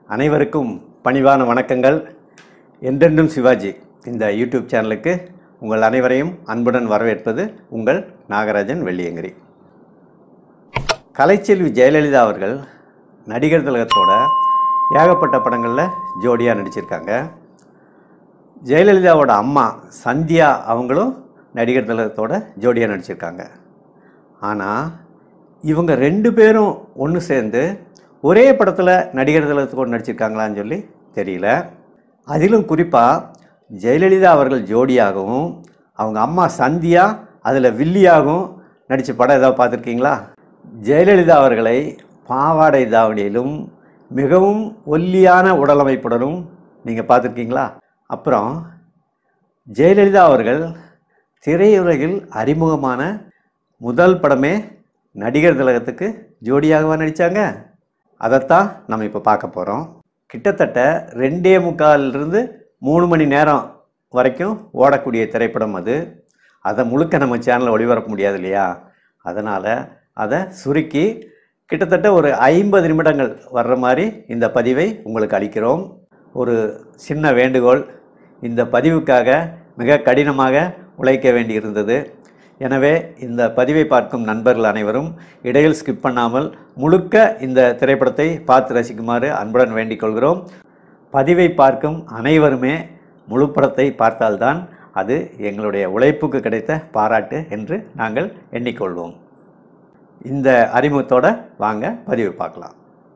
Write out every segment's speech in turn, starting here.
அனைவருக்கும் பணிவான வணக்கங்கள் என்றென்றும் சிவாஜி இந்த யூடியூப் சேனலுக்கு உங்கள் அனைவரையும் அன்புடன் வரவேற்பது உங்கள் நாகராஜன் வெள்ளியங்கிரி கலைச்செல்வி ஜெயலலிதா அவர்கள் நடிகர் திலகத்தோட ஏகப்பட்ட படங்களில் ஜோடியாக நடிச்சிருக்காங்க ஜெயலலிதாவோட அம்மா சந்தியா அவங்களும் நடிகர் திலகத்தோட ஜோடியாக நடிச்சிருக்காங்க ஆனால் இவங்க ரெண்டு பேரும் ஒன்று சேர்ந்து ஒரே படத்தில் நடிகர் திலகத்தோடு நடிச்சிருக்காங்களான்னு சொல்லி தெரியல அதிலும் குறிப்பாக ஜெயலலிதா அவர்கள் ஜோடியாகவும் அவங்க அம்மா சந்தியா அதில் வில்லியாகவும் நடித்த படம் ஏதாவது பார்த்துருக்கீங்களா ஜெயலலிதா அவர்களை பாவாடை தாவணியிலும் மிகவும் ஒல்லியான உடலமைப்புடனும் நீங்கள் பார்த்துருக்கீங்களா அப்புறம் ஜெயலலிதா அவர்கள் திரையுலகில் அறிமுகமான முதல் படமே நடிகர் திலகத்துக்கு ஜோடியாகவா நடித்தாங்க அதைத்தான் நம்ம இப்போ பார்க்க போகிறோம் கிட்டத்தட்ட ரெண்டே முக்காலிலிருந்து மூணு மணி நேரம் வரைக்கும் ஓடக்கூடிய திரைப்படம் அது அதை முழுக்க நம்ம சேனலில் ஒளிபரப்ப முடியாது இல்லையா அதனால் அதை சுருக்கி கிட்டத்தட்ட ஒரு ஐம்பது நிமிடங்கள் வர்ற மாதிரி இந்த பதிவை உங்களுக்கு அளிக்கிறோம் ஒரு சின்ன வேண்டுகோள் இந்த பதிவுக்காக மிக கடினமாக உழைக்க வேண்டியிருந்தது எனவே இந்த பதிவை பார்க்கும் நண்பர்கள் அனைவரும் இடையில் ஸ்கிப் பண்ணாமல் முழுக்க இந்த திரைப்படத்தை பார்த்து ரசிக்குமாறு அன்புடன் வேண்டிக் கொள்கிறோம் பதிவை பார்க்கும் அனைவருமே முழு படத்தை பார்த்தால்தான் அது எங்களுடைய உழைப்புக்கு கிடைத்த பாராட்டு என்று நாங்கள் எண்ணிக்கொள்வோம் இந்த அறிமுகத்தோட வாங்க பதிவு பார்க்கலாம்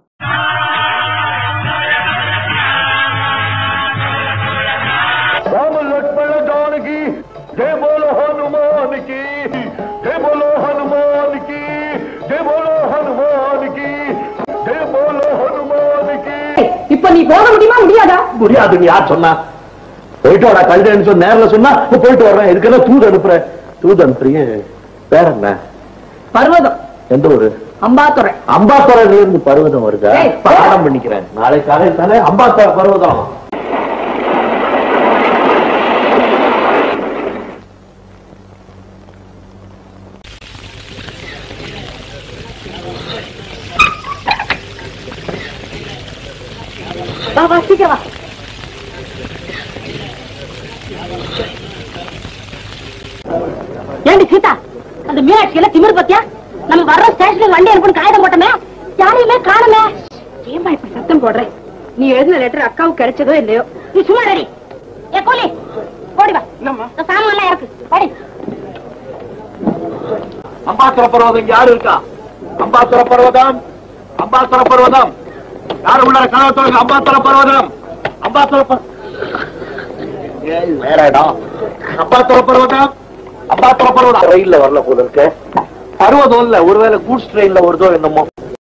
राम लक्ष्मण जानकी जय बोलो हनुमान की जय बोलो हनुमान की जय बोलो हनुमान की जय बोलो हनुमान की இப்ப நீ போக முடியுமா முடியாதா முடியாதுங்க யார் சொன்னா போயிட்டு வரா கழுதைன்னு சொன்ன நேர்ல சொன்னா இப்ப போயிட்டு வர்றேன் இதுக்கெல்லாம் தூது அனுப்புறேன் தூது அனுப்புறீங்க வேற என்ன பர்வதம் எந்த ஊரு அம்பாத்துறை அம்பாத்துறையில இருந்து பர்வதம் வருதா ஏய், பாடம் பண்ணிக்கிறேன் நாளை காலையில் தானே அம்பாத்துறை பர்வதம் வா வா சீக்கிரம் வா ஏண்டி சீதா அந்த மீனாட்சியில திமிர் பத்தியா நம்ம வர்ற ஸ்டேஷனுக்கு வண்டி அனுப்புன்னு காகிதம் போட்டோமே யாரையுமே காணுமே ஏமா இப்படி சத்தம் போடுற நீ எழுதின லெட்டர் அக்காவுக்கு கிடைச்சதோ இல்லையோ நீ சும்மா ரெடி ஏ கோலி ஓடி வா இந்த சாமான் எல்லாம் இருக்கு ஓடி அம்பாசுர பர்வதம் யாரு இருக்கா அம்பாசுர பர்வதம் அம்பாசுர பர்வதம் யாரு உள்ள கனவு சொல்லுங்க அம்பாசுர பர்வதம் அம்பாசுர பர்- ஏய், வேற இடம் அம்பாசுர பர்வதம் அம்பாசுர பர்வதம் ரயில்ல வரல போல இருக்கு பர்வதம் இல்ல ஒருவேளை கூட்ஸ் ட்ரெயின்ல வருதோ என்னமோ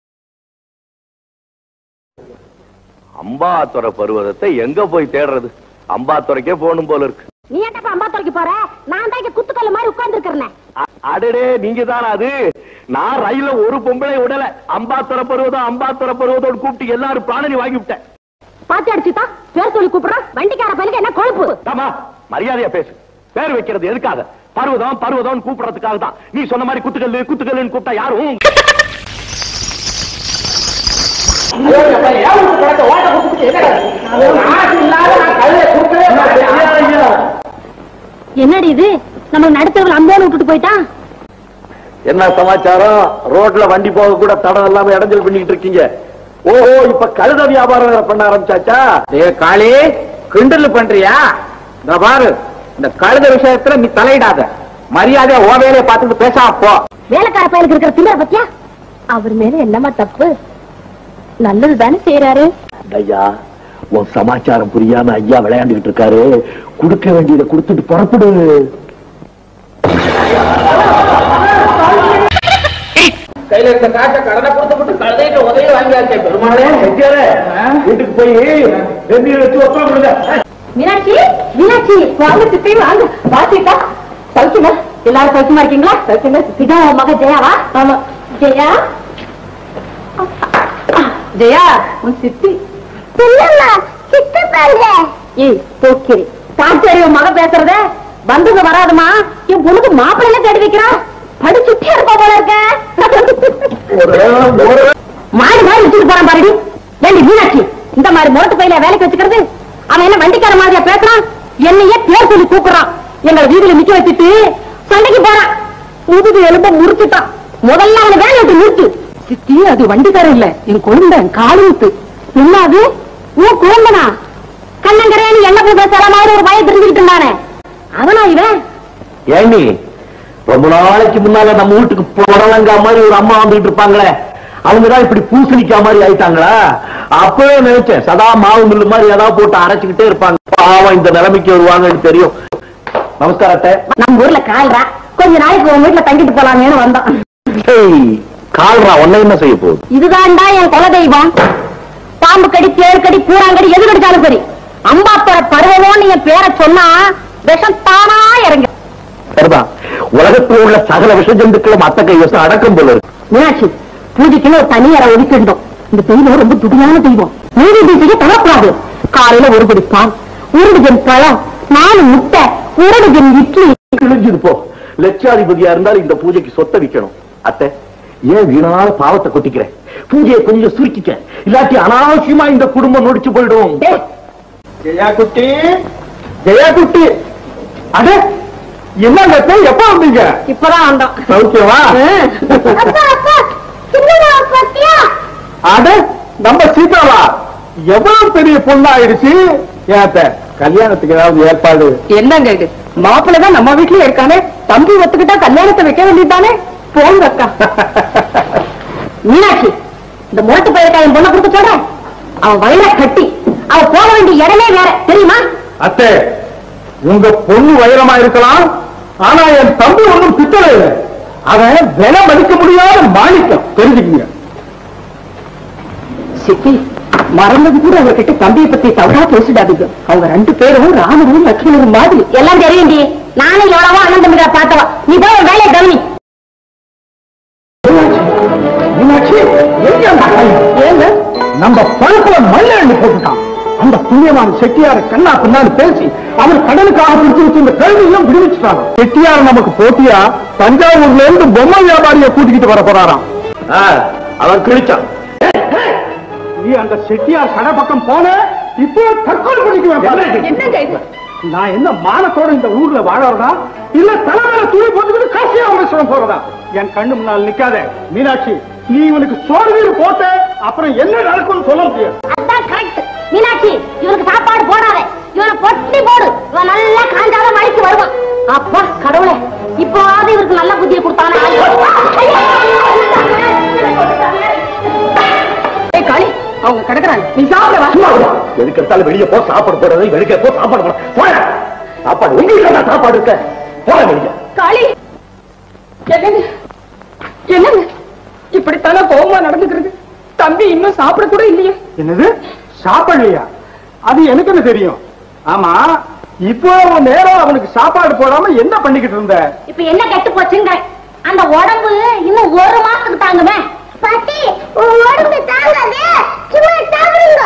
அம்பாத்துற பர்வதத்தை எங்க போய் தேடுறது அம்பாத்துறைக்கே போகணும் போல இருக்கு நீ ஏன்டா அம்பாத்துறைக்கு போற நான் தான் இங்க குத்துக்கல்ல மாதிரி உட்கார்ந்து இருக்கிறேன் அ- அடடே நீங்க தானே அது நான் ரயில்ல ஒரு பொம்பளை விடல அம்பாத்துற பருவதம் அம்பாத்துற பருவதோடு கூப்பிட்டு எல்லாரும் பிராணனி வாங்கி விட்டேன் பாத்தி அடிச்சுட்டா பேர் சொல்லி கூப்பிடுறான் வண்டிக்கார பையனுக்கு என்ன கொழுப்பு ஆமா மரியாதையா பேசு பேர் வைக்கிறது எதுக்காக பருவதம் பருவதம் கூப்பிடுறதுக்காக தான் நீ சொன்ன மாதிரி குத்துக்கல்லு குத்துக்கல்லுன்னு கூப்பிட்டா யாரும் என்னடி இது நம்ம நடுத்தவர்கள் அம்போன்னு விட்டுட்டு போயிட்டான் என்ன சமாச்சாரம் ரோட்ல வண்டி போக கூட தடம் இல்லாம இடைஞ்சல் பண்ணிட்டு இருக்கீங்க ஓஹோ இப்ப கழுத வியாபாரம் வேற பண்ண ஆரம்பிச்சாச்சா ஏ காளி கிண்டல் பண்றியா இந்த பாரு இந்த கழுத விஷயத்துல நீ தலையிடாத மரியாதையா ஓ வேலையை பார்த்துட்டு பேசாம போ வேலைக்கார பையனுக்கு இருக்கிற திமிர பத்தியா அவர் மேல என்னமா தப்பு நல்லது தானே செய்யறாரு ஐயா உன் சமாச்சாரம் புரியாம ஐயா விளையாண்டுகிட்டு இருக்காரு கொடுக்க வேண்டியதை கொடுத்துட்டு புறப்படு கையில இருந்த காட்டை கடனை கொடுத்து கழுதைக்கு உதவி வாங்கியாச்சே பெருமாளே வீட்டுக்கு போய் வெந்நீர் வச்சு உட்காந்துருங்க மீனாட்சி மீனாட்சி வாங்க சிப்பி வாங்க பாத்திட்டா சௌக்கியமா எல்லாரும் சௌக்கியமா இருக்கீங்களா சௌக்கியமா இதான் உன் மக ஜெயாவா ஆமா ஜெயா ஜெயா உன் சித்தி இல்லம்மா சித்தி பாருங்க ஏய் போக்கிரி சாச்சரி உன் மக பேசுறத வந்துங்க வராதுமா என் பொண்ணுக்கு மாப்பிள்ளைல தேடி வைக்கிறான் படிச்சுட்டே இருப்பா போல இருக்க ஒரு ஒரு மாடு மாடு வச்சுட்டு போறான் பாருடி ஏண்டி மீனாட்சி இந்த மாதிரி முரட்டு பையில வேலைக்கு வச்சுக்கிறது அவன் என்ன வண்டிக்கார மாதிரியா பேசுறான் என்னையே பேர் சொல்லி கூப்பிடுறான் எங்களை வீதியில நிக்க வச்சுட்டு சண்டைக்கு போறான் முதுகு எலும்ப முறிச்சுட்டான் முதல்ல அவனை வேலை விட்டு நிறுத்து சித்தி அது வண்டிக்காரன் இல்ல என் குழந்தை காலுத்து என்ன அது உன் குழந்தனா கண்ணங்கரையானி என்ன போய் பேசுற மாதிரி ஒரு பயம் தெரிஞ்சுக்கிட்டு இருந்தானே அவனா இவன் ஏண்டி ரொம்ப நாளைக்கு முன்னால நம்ம வீட்டுக்கு புடலங்கா மாதிரி ஒரு அம்மா வந்துட்டு இருப்பாங்களே அவங்கதான் இப்படி பூசணிக்கா மாதிரி ஆயிட்டாங்களா அப்பவே நினைச்சேன் சதா மாவு மில்லு மாதிரி ஏதாவது போட்டு அரைச்சுக்கிட்டே இருப்பாங்க பாவம் இந்த நிலைமைக்கு வருவாங்கன்னு தெரியும் நமஸ்காரம் அத்தை நம்ம ஊர்ல கால்ரா கொஞ்ச நாளைக்கு உங்க வீட்டுல தங்கிட்டு போலாமேன்னு வந்தோம் ஏய், கால்ரா உன்னை என்ன செய்ய போகுது இதுதான்டா என் குல தெய்வம் பாம்பு கடி தேர் கடி பூராங்கடி எது கடிச்சாலும் சரி அம்பாத்தோட பருவமோன்னு என் பேரை சொன்னா விஷம் தானா இறங்க சரிதான் உலகத்தில் உள்ள சகல விஷ ஜந்துக்களும் அத்தகை விஷம் அடக்கம் போல இருக்கு மீனாட்சி பூஜைக்குன்னு ஒரு தனி அறை ஒதுக்கிட்டோம் இந்த தெய்வம் ரொம்ப துடியான தெய்வம் நீதி தீசைக்கு தவறக்கூடாது காலையில ஒரு படி பால் ஒரு டஜன் பழம் நாலு முட்டை ஒரு டஜன் இட்லி கிழிஞ்சது போ லட்சாதிபதியா இருந்தாலும் இந்த பூஜைக்கு சொத்தை விக்கணும் அத்தை ஏன் வீணான பாவத்தை கொட்டிக்கிறேன் பூஜையை கொஞ்சம் சுருக்கிக்க இல்லாட்டி அனாவசியமா இந்த குடும்பம் நொடிச்சு போயிடும் டேய், ஜெயா குட்டி ஜெயா குட்டி அட என்னங்க எப்ப வந்தீங்க இப்பதான் வந்தோம் சௌக்கியமா அப்பா, அப்பா, சின்னதா பாத்தியா? அட நம்ம சீதாவா எவ்வளவு பெரிய பொண்ணு ஆயிடுச்சு ஏத்த கல்யாணத்துக்கு ஏதாவது ஏற்பாடு என்னங்க இது மாப்பிள்ளை தான் நம்ம வீட்லயே இருக்கானே தம்பி ஒத்துக்கிட்டா கல்யாணத்தை வைக்க வேண்டியதானே போங்க அக்கா மீனாட்சி இந்த முரட்டு பயிர்க்கா என் பொண்ணை கொடுக்க சொல்றேன் அவன் வயிற கட்டி அவ போக வேண்டிய இடமே வேற தெரியுமா அத்தை உங்க பொண்ணு வைரமா இருக்கலாம் ஆனா என் தம்பி ஒண்ணும் பித்தளை இல்லை அவன் விலை மதிக்க முடியாத மாணிக்கம் தெரிஞ்சுக்கங்க சித்தி மறந்தது கூட அவர்கிட்ட தம்பியை பத்தி தவறா பேசிடாதீங்க அவங்க ரெண்டு பேரும் ராமரும் லட்சுமணரும் மாதிரி எல்லாம் தெரியும்டி நானும் எவ்வளவோ அண்ணன் தம்பிகளை பார்த்தவா நீ போய் உன் வேலையை கவனி மீனாட்சி எங்க அந்த பையன்? ஏங்க நம்ம பழுப்புல மண்ணை எண்ணி போட்டுட்டான் அந்த புண்ணியமான செட்டியார கண்ணா பின்னாடி பேசி அவர் கடனுக்காக பிடிச்சு வச்சு இந்த கல்வியும் விடுவிச்சுட்டாங்க செட்டியார் நமக்கு போட்டியா தஞ்சாவூர்ல இருந்து பொம்மை வியாபாரியை கூட்டிக்கிட்டு வர போறாராம் அவன் கிழிச்சான் நீ அந்த செட்டியார் கடை பக்கம் போன இப்போ தற்கொலை பண்ணிக்குவேன் என்னங்க இது நான் என்ன மானத்தோட இந்த ஊர்ல வாழறதா இல்ல தலைமையில துணி போட்டுக்கிட்டு காசி ராமேஸ்வரம் போறதா என் கண்ணு முன்னால் நிக்காத மீனாட்சி நீ இவனுக்கு சோறு வீடு போட்ட அப்புறம் என்ன நடக்கும்னு சொல்ல முடியாது அதான் கரெக்ட் மீனாட்சி இவனுக்கு சாப்பாடு போடாத இவனை பொட்டி போடு இவன் நல்லா காஞ்சாத மழைக்கு வருவான் அப்பா கடவுளே இப்போவாவது இவருக்கு நல்ல புத்தியை கொடுத்தானே ஏய் காளி அவங்க கிடக்குறாங்க நீ சாப்பிட வா எதுக்கு எடுத்தாலும் வெளியே போ சாப்பாடு போடுறது வெளியே போ சாப்பாடு போட போட சாப்பாடு உங்களுக்கு என்ன சாப்பாடு இருக்க போட வெளியே காளி என்னங்க என்னங்க இப்படித்தானே கோபமா நடந்துக்கிறது தம்பி இன்னும் சாப்பிட கூட இல்லையே என்னது சாப்பாடுலையா அது எனக்கு என்ன தெரியும் ஆமா இப்போ நேரம் அவனுக்கு சாப்பாடு போடாம என்ன பண்ணிக்கிட்டு இருந்த இப்ப என்ன கெட்டு போச்சுங்க அந்த உடம்பு இன்னும் ஒரு மாசத்துக்கு தாங்குமே பாட்டி உடம்பு தாங்காதே சும்மா சாப்பிடுங்க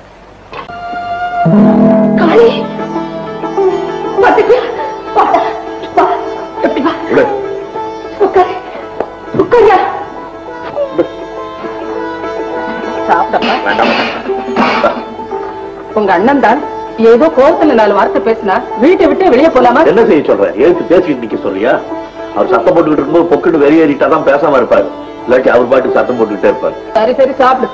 காளி பாத்துக்கியா பாத்தா வா எப்படி வா உட்காரு உட்காரியா உங்க அண்ணன் தான் ஏதோ கோபத்துல நாலு வார்த்தை பேசினா வீட்டை விட்டு வெளியே போலாமா என்ன செய்ய சொல்ற எழுத்து பேசிட்டு நிக்க சொல்றியா அவர் சத்தம் போட்டுக்கிட்டு இருக்கும்போது பொக்குன்னு வெளியேறிட்டாதான் பேசாம இருப்பாரு இல்லாட்டி அவர் பாட்டு சத்தம் போட்டுக்கிட்டே இருப்பாரு சரி சரி சாப்பிடு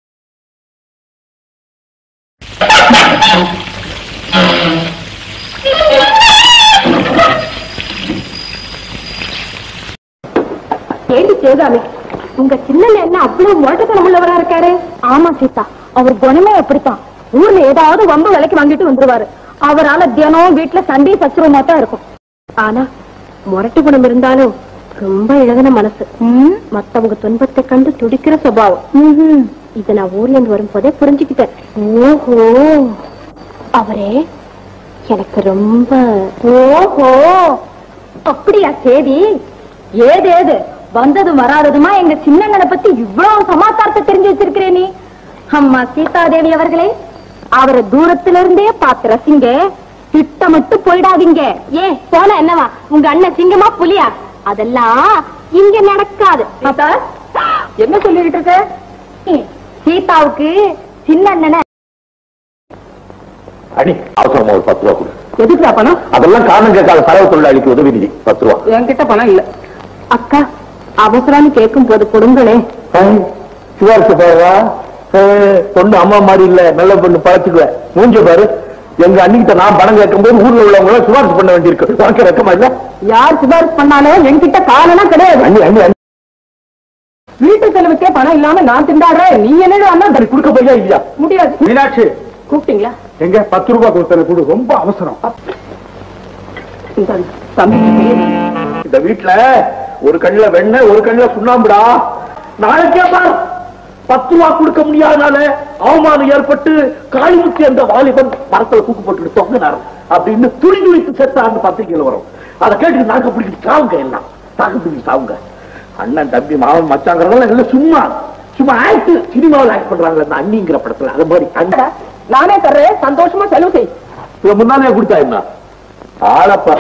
ஏண்டி சேதாமி உங்க சின்ன என்ன அவ்வளவு முரட்டுத்தனம் உள்ளவரா இருக்காரு ஆமா சீதா அவர் குணமே அப்படித்தான் ஊர்ல ஏதாவது வம்பு விலைக்கு வாங்கிட்டு வந்துருவாரு அவரால தினம் வீட்டுல சண்டை சச்சுரமா தான் இருக்கும் ஆனா முரட்டு குணம் இருந்தாலும் ரொம்ப இழகின மனசு மத்தவங்க துன்பத்தை கண்டு துடிக்கிற சுபாவம் இத நான் ஊர்ல இருந்து வரும்போதே புரிஞ்சுக்கிட்டேன் ஓஹோ அவரே எனக்கு ரொம்ப ஓஹோ அப்படியா சேதி ஏது ஏது வந்ததும் வராததுமா எங்க சின்னங்களை பத்தி இவ்வளவு சமாச்சாரத்தை தெரிஞ்சு வச்சிருக்கிறே நீ அம்மா சீதாதேவி அவர்களே அவரை தூரத்துல இருந்தே பார்த்து ரசிங்க திட்டமிட்டு போயிடாதீங்க ஏன் போன என்னவா உங்க அண்ணன் சிங்கமா புலியா அதெல்லாம் இங்க நடக்காது என்ன சொல்லிட்டு இருக்க சீதாவுக்கு சின்ன அண்ணனை அடி அவசரமா ஒரு பத்து ரூபா கொடு எதுக்குடா பணம் அதெல்லாம் காரணம் கேட்காத சரவ தொழிலாளிக்கு உதவி நிதி பத்து ரூபா என்கிட்ட பணம் இல்ல அக்கா அவசரம்னு கேட்கும் போது கொடுங்களே சிவாரிசு பாருவா பொண்ணு அம்மா மாதிரி இல்ல நல்ல பொண்ணு பழச்சுக்குவேன் மூஞ்ச பாரு எங்க அன்னிக்கிட்ட நான் பணம் கேட்கும் போது ஊர்ல உள்ளவங்க எல்லாம் சிபாரிசு பண்ண வேண்டியிருக்கு உனக்கு ரெக்கமா இல்ல யார் சிபாரிசு பண்ணாலும் என்கிட்ட காலெல்லாம் கிடையாது அண்ணி அண்ணி அண்ணி வீட்டு செலவுக்கே பணம் இல்லாம நான் திண்டாடுறேன் நீ என்னடா அண்ணா சரி, கொடுக்க போய்யா இல்லையா முடியாது மீனாட்சி கூப்பிட்டீங்களா எங்க பத்து ரூபாய் கொடுத்தன கொடு ரொம்ப அவசரம் இந்தாங்க, தம்பி இந்த வீட்டுல ஒரு கண்ணுல வெண்ணெய் ஒரு கண்ணுல சுண்ணாம்புடா நாளைக்கே பார் பத்து ரூபா கொடுக்க முடியாதனால அவமானம் ஏற்பட்டு காளிமுத்தி அந்த வாலிபன் மரத்துல தூக்கு போட்டு தொங்கினார் அப்படின்னு துணி துணித்து செத்தான்னு பத்திரிகையில் வரும் அதை கேட்டு நாக்க பிடிக்கிட்டு சாவுங்க எல்லாம் தாக்கு பிடிக்கிட்டு சாவுங்க அண்ணன் தம்பி மாவன் மச்சாங்கிறதெல்லாம் எல்லாம் சும்மா சும்மா ஆக்ட் சினிமாவில் ஆக்ட் பண்றாங்க அந்த அண்ணிங்கிற படத்துல அது மாதிரி அண்ணன் நானே தர்றேன் சந்தோஷமா செலவு செய் இவன் முன்னாலே கொடுத்தா என்ன ஆளப்பா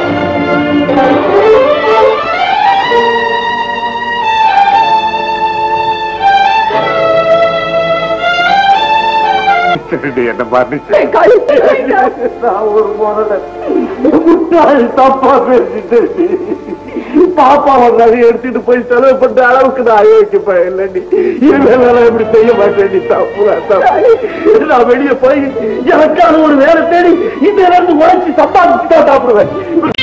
என்ன பாரு நான் ஒரு போனல முட்டாள் தப்பா பேசிட்டு பாப்பா வந்தாரு எடுத்துட்டு போய் செலவு பண்ற அளவுக்கு நான் யோசிப்பேன் இல்லடி இவன் இப்படி செய்ய மாட்டேன் நீ தப்பு தப்பு நான் வெளியே போய் எனக்கான ஒரு வேலை தேடி இந்த இருந்து உழைச்சி சம்பாதிச்சு தான் சாப்பிடுவேன்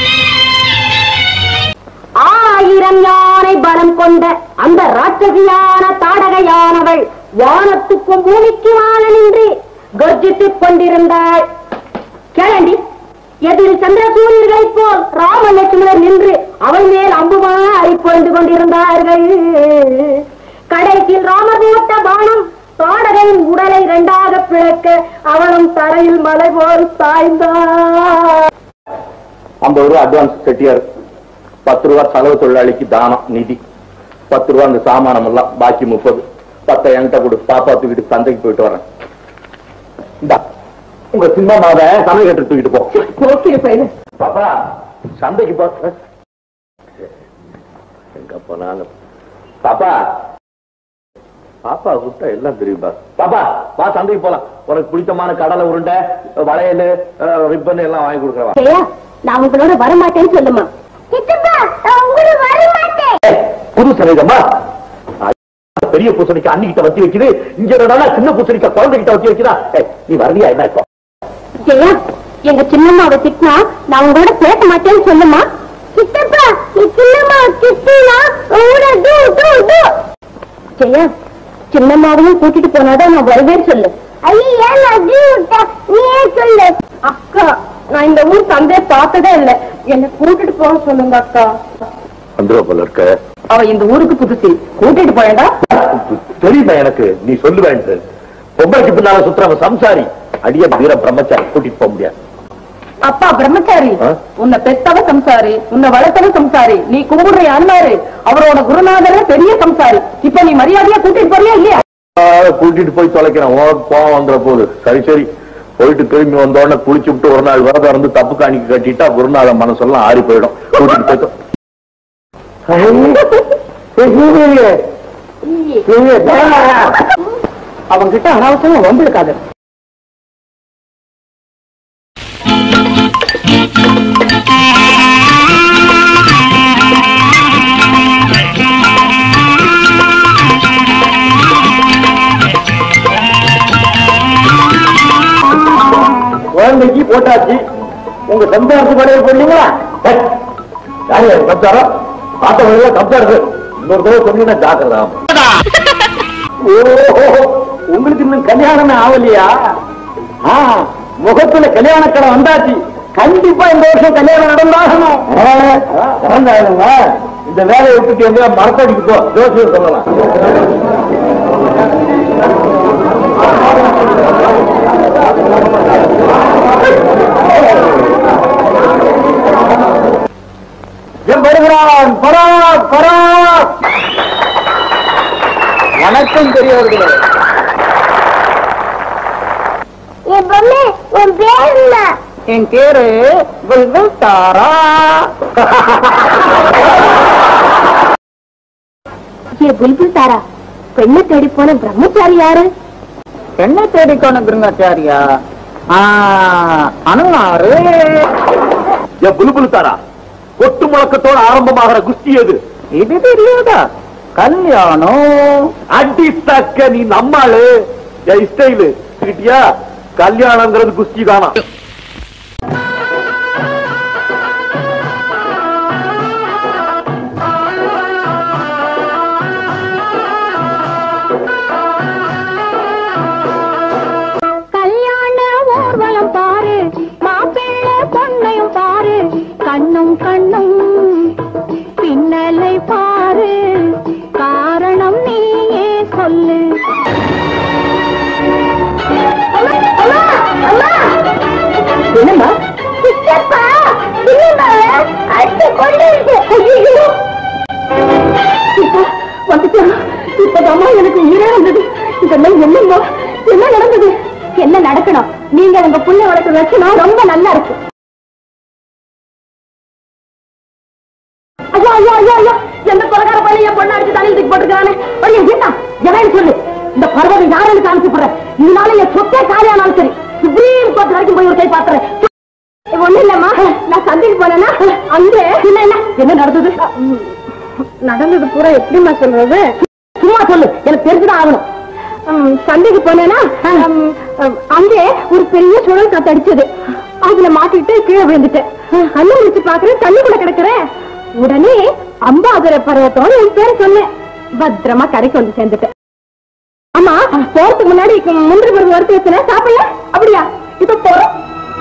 ஆயிரம் யானை பலம் கொண்ட அந்த ராட்சசியான தாடகையானவள் வானத்துக்கும் பூமிக்குமான நின்று கர்ஜித்துக் கொண்டிருந்தாள் கேளண்டி எதிரில் சந்திர சூரியர்களைப் போல் ராம லட்சுமணர் நின்று அவள் மேல் அம்புமாய் பொழிந்து கொண்டிருந்தார்கள் கடைசியில் ராமர் போட்ட பானம் தாடகையின் உடலை இரண்டாக பிளக்க அவளும் தரையில் மலை போல் சாய்ந்தாள் ஐம்பது ரூபா அட்வான்ஸ் செட்டியார் பத்து ரூபா செலவு தொழிலாளிக்கு தானம் நிதி பத்து ரூபா அந்த சாமானம் எல்லாம் பாக்கி முப்பது பத்தை என்கிட்ட கொடு பாப்பா தூக்கிட்டு சந்தைக்கு போயிட்டு வரேன் இந்தா உங்க சின்ன மாத சமையல் கட்டு தூக்கிட்டு போ ஓகே பையன் பாப்பா சந்தைக்கு போ எங்க போனாலும் பாப்பா பாப்பா கூப்பிட்டா எல்லாம் தெரியும்பா பாப்பா வா சந்தைக்கு போலாம் உனக்கு பிடித்தமான கடலை உருண்டை வளையல் ரிப்பன் எல்லாம் வாங்கி கொடுக்குறேன் ஜெயா நான் உங்களோட வரமாட்டேன்னு சொல்லுமா ஏய், புது சமேதமா பெரிய பூசணிக்கா அன்னிக்கிட்ட வச்சு வைக்குது இங்க என்னடா சின்ன பூசணிக்கா குழந்தைகிட்ட வச்சு வைக்கிறா ஏய், நீ வரலையா என்ன இப்போ ஜெயா எங்க சின்னம்மாவை திட்டினா நான் உங்களோட பேச மாட்டேன்னு சொல்லுமா சித்தப்பா சின்னம்மா திட்டினா ஜெயா சின்னம்மாவையும் கூட்டிட்டு போனாதான் நான் வருவேன்னு சொல்லு ஐயா நீயே சொல்லு அக்கா நான் இந்த ஊர் சந்தையை பார்த்ததே இல்ல என்ன கூட்டிட்டு போக சொல்லுங்க அக்கா வந்துருவ போல இருக்க அவ இந்த ஊருக்கு புதுசு கூட்டிட்டு போயடா தெரியுமா எனக்கு நீ சொல்லுவேன் பொம்பளைக்கு பின்னால சுத்துறவன் சம்சாரி அடிய வீர பிரம்மச்சாரி கூட்டிட்டு போக முடியாது அப்பா பிரம்மச்சாரி ஆ? உன்னை பெத்தவ சம்சாரி உன்னை வளர்த்தவ சம்சாரி நீ கும்பிடுற அண்ணாரு அவரோட குருநாதரே பெரிய சம்சாரி இப்ப நீ மரியாதையா கூட்டிட்டு போறியா இல்லையா ஆ, கூட்டிட்டு போய் தொலைக்கிறேன் உனக்கு கோவம் வந்துட போகுது சரி சரி போயிட்டு திரும்பி வந்த உடனே குளிச்சு விட்டு ஒரு நாள் விரதம் இருந்து தப்பு காணிக்கு கட்டிட்டா குருநாத மனசெல்லாம் ஆறி போயிடும் கூட்டிட்டு போய் தொ- அவங்க கிட்ட அனாவசியமா வம்பிருக்காது குழந்தைக்கு போட்டாச்சு உங்க சம்சாரத்து படையை போடுறீங்களா ஏய், யாரு அது சம்சாரம் பார்த்த வழியில சம்சாரத்து இன்னொரு தடவை சொன்னீங்கன்னா ஜாக்கிரதா ஓ உங்களுக்கு இன்னும் கல்யாணமே ஆகலையா ஆ, முகத்துல கல்யாண கடை வந்தாச்சு கண்டிப்பா இந்த வருஷம் கல்யாணம் நடந்தாகணும் நடந்தாகணுங்க இந்த வேலையை விட்டுட்டு எங்க மரத்தடிக்கு போ ஜோசியர் சொல்லலாம் என் வருகிறான் பராக் பராக் வணக்கம் பெரியவர்களே என் பொண்ணு உன் பேர் என்ன என் பேரு புல்புல் தாரா ஏ புல்புல் தாரா பெண்ணை தேடி போன பிரம்மச்சாரி யாரு என்ன தேடிக்கோன குருங்காச்சாரியா அனுமாரு என் புலுபுலு தாரா கொட்டு முழக்கத்தோட ஆரம்பமாகிற குஸ்தி எது இது தெரியாதா கல்யாணம் அடி தக்க நீ நம்மாளு என் ஸ்டைலு கிட்டியா கல்யாணங்கிறது குஸ்தி தானா கல்யாண ஊர்வலம் பாரு மாப்பிள்ளை பொண்ணையும் பாரு கண்ணும் கண்ணும் பின்னலை பாரு காரணம் நீயே சொல்லு என்னம்மா சித்தப்பா சின்னம்மாவை அடிச்சு கொண்டு வந்துட்டா இப்பதாம்மா எனக்கு உயிரே வந்தது இதெல்லாம் என்னம்மா என்ன நடந்தது என்ன நடக்கணும் நீங்க உங்க புள்ள வளர்க்க லட்சணம் ரொம்ப நல்லா இருக்கு ஐயோ ஐயோ ஐயோ ஐயோ எந்த கொலகார பள்ளி என் பொண்ணு அடிச்சு தலையில் தூக்கி போட்டுருக்கானே ஐயோ என்ன எவன் சொல்லு இந்த பர்வதம் யாருன்னு காமிச்சு போடுறேன் இதனால என் சொத்தே காலியானாலும் சரி சுப்ரீம் கோர்ட் வரைக்கும் போய் ஒரு கை பாத்துறேன் ஒண்ணு இல்லம்மா நான் சந்தைக்கு போனேன்னா அங்க என்ன என்ன என்ன நடந்தது நடந்தது பூரா எப்படிமா சொல்றது சும்மா சொல்லு எனக்கு தெரிஞ்சுதான் ஆகணும் ம், சந்தைக்கு போனேன்னா ம், ம், அங்கே ஒரு பெரிய சுழல் காத்து அடிச்சது அதுல மாட்டிட்டு கீழே விழுந்துட்டேன் கண்ணு முடிச்சு பாக்குறேன் தண்ணி கூட கிடக்குறேன் உடனே அம்பாதுர பர்வத்தோட என் பேரை சொன்னேன் பத்திரமா கரைக்கு வந்து சேர்ந்துட்டேன் ஆமா போறதுக்கு முன்னாடி முந்திரி பருவம் வறுத்து வச்சுனேன் சாப்பிடல அப்படியா இப்ப போறோம்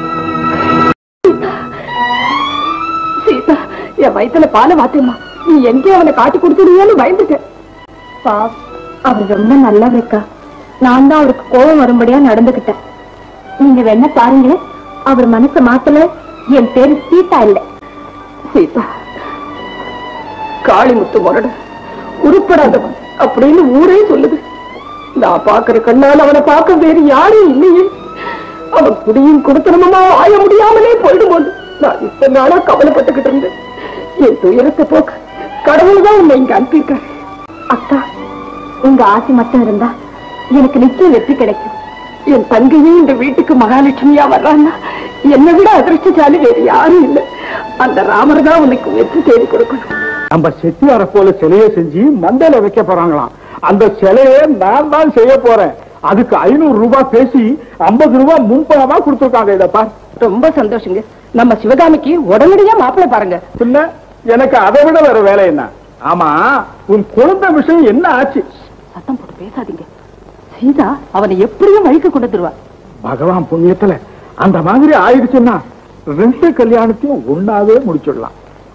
சீதா என் வயித்துல பாலை வாத்தியம்மா நீ எங்கே அவனை காட்டி கொடுத்துடுவியோன்னு பயந்துட்டேன் பாப் அவர் ரொம்ப நல்லவருக்கா நான் தான் அவருக்கு கோபம் வரும்படியா நடந்துகிட்டேன் நீங்க வேணா பாருங்க அவர் மனசை மாத்தல என் பேரு சீதா இல்ல சீதா காளிமுத்து முரடு உருப்படாதவன் அப்படின்னு ஊரே சொல்லுது நான் பாக்குற கண்ணால் அவனை பார்க்க வேறு யாரும் இல்லையே அவன் குடியும் கொடுத்தனமா ஆய முடியாமலே போயிடும்போது நான் இத்தனை நாளா கவலைப்பட்டுக்கிட்டு இருந்தேன் என் துயரத்தை போக்க கடவுள் தான் உன்னை இங்க அனுப்பியிருக்காரு அக்கா உங்க ஆசை மட்டும் இருந்தா எனக்கு நிச்சயம் வெற்றி கிடைக்கும் என் தங்கையும் இந்த வீட்டுக்கு மகாலட்சுமியா வர்றான்னா என்னை விட அதிர்ஷ்டசாலி வேறு யாரும் இல்லை அந்த ராமர் தான் உனக்கு வெற்றி தேடி கொடுக்கணும் நம்ம செட்டியார போல சிலையை செஞ்சு மண்டையில வைக்க போறாங்களாம் அந்த சிலையை நான் தான் செய்ய போறேன் அதுக்கு ஐநூறு ரூபாய் பேசி ஐம்பது ரூபாய் முன்பணமா கொடுத்துருக்காங்க இத பார் ரொம்ப சந்தோஷங்க நம்ம சிவகாமிக்கு உடனடியா மாப்பிள்ளை பாருங்க பின்ன எனக்கு அதை விட வேற வேலை என்ன ஆமா உன் குழந்தை விஷயம் என்ன ஆச்சு சத்தம் போட்டு பேசாதீங்க சீதா அவனை எப்படியும் வழிக்கு கொண்டு தருவா பகவான் புண்ணியத்துல அந்த மாதிரி ஆயிடுச்சுன்னா ரெண்டு கல்யாணத்தையும் ஒண்ணாவே முடிச்சிடலாம்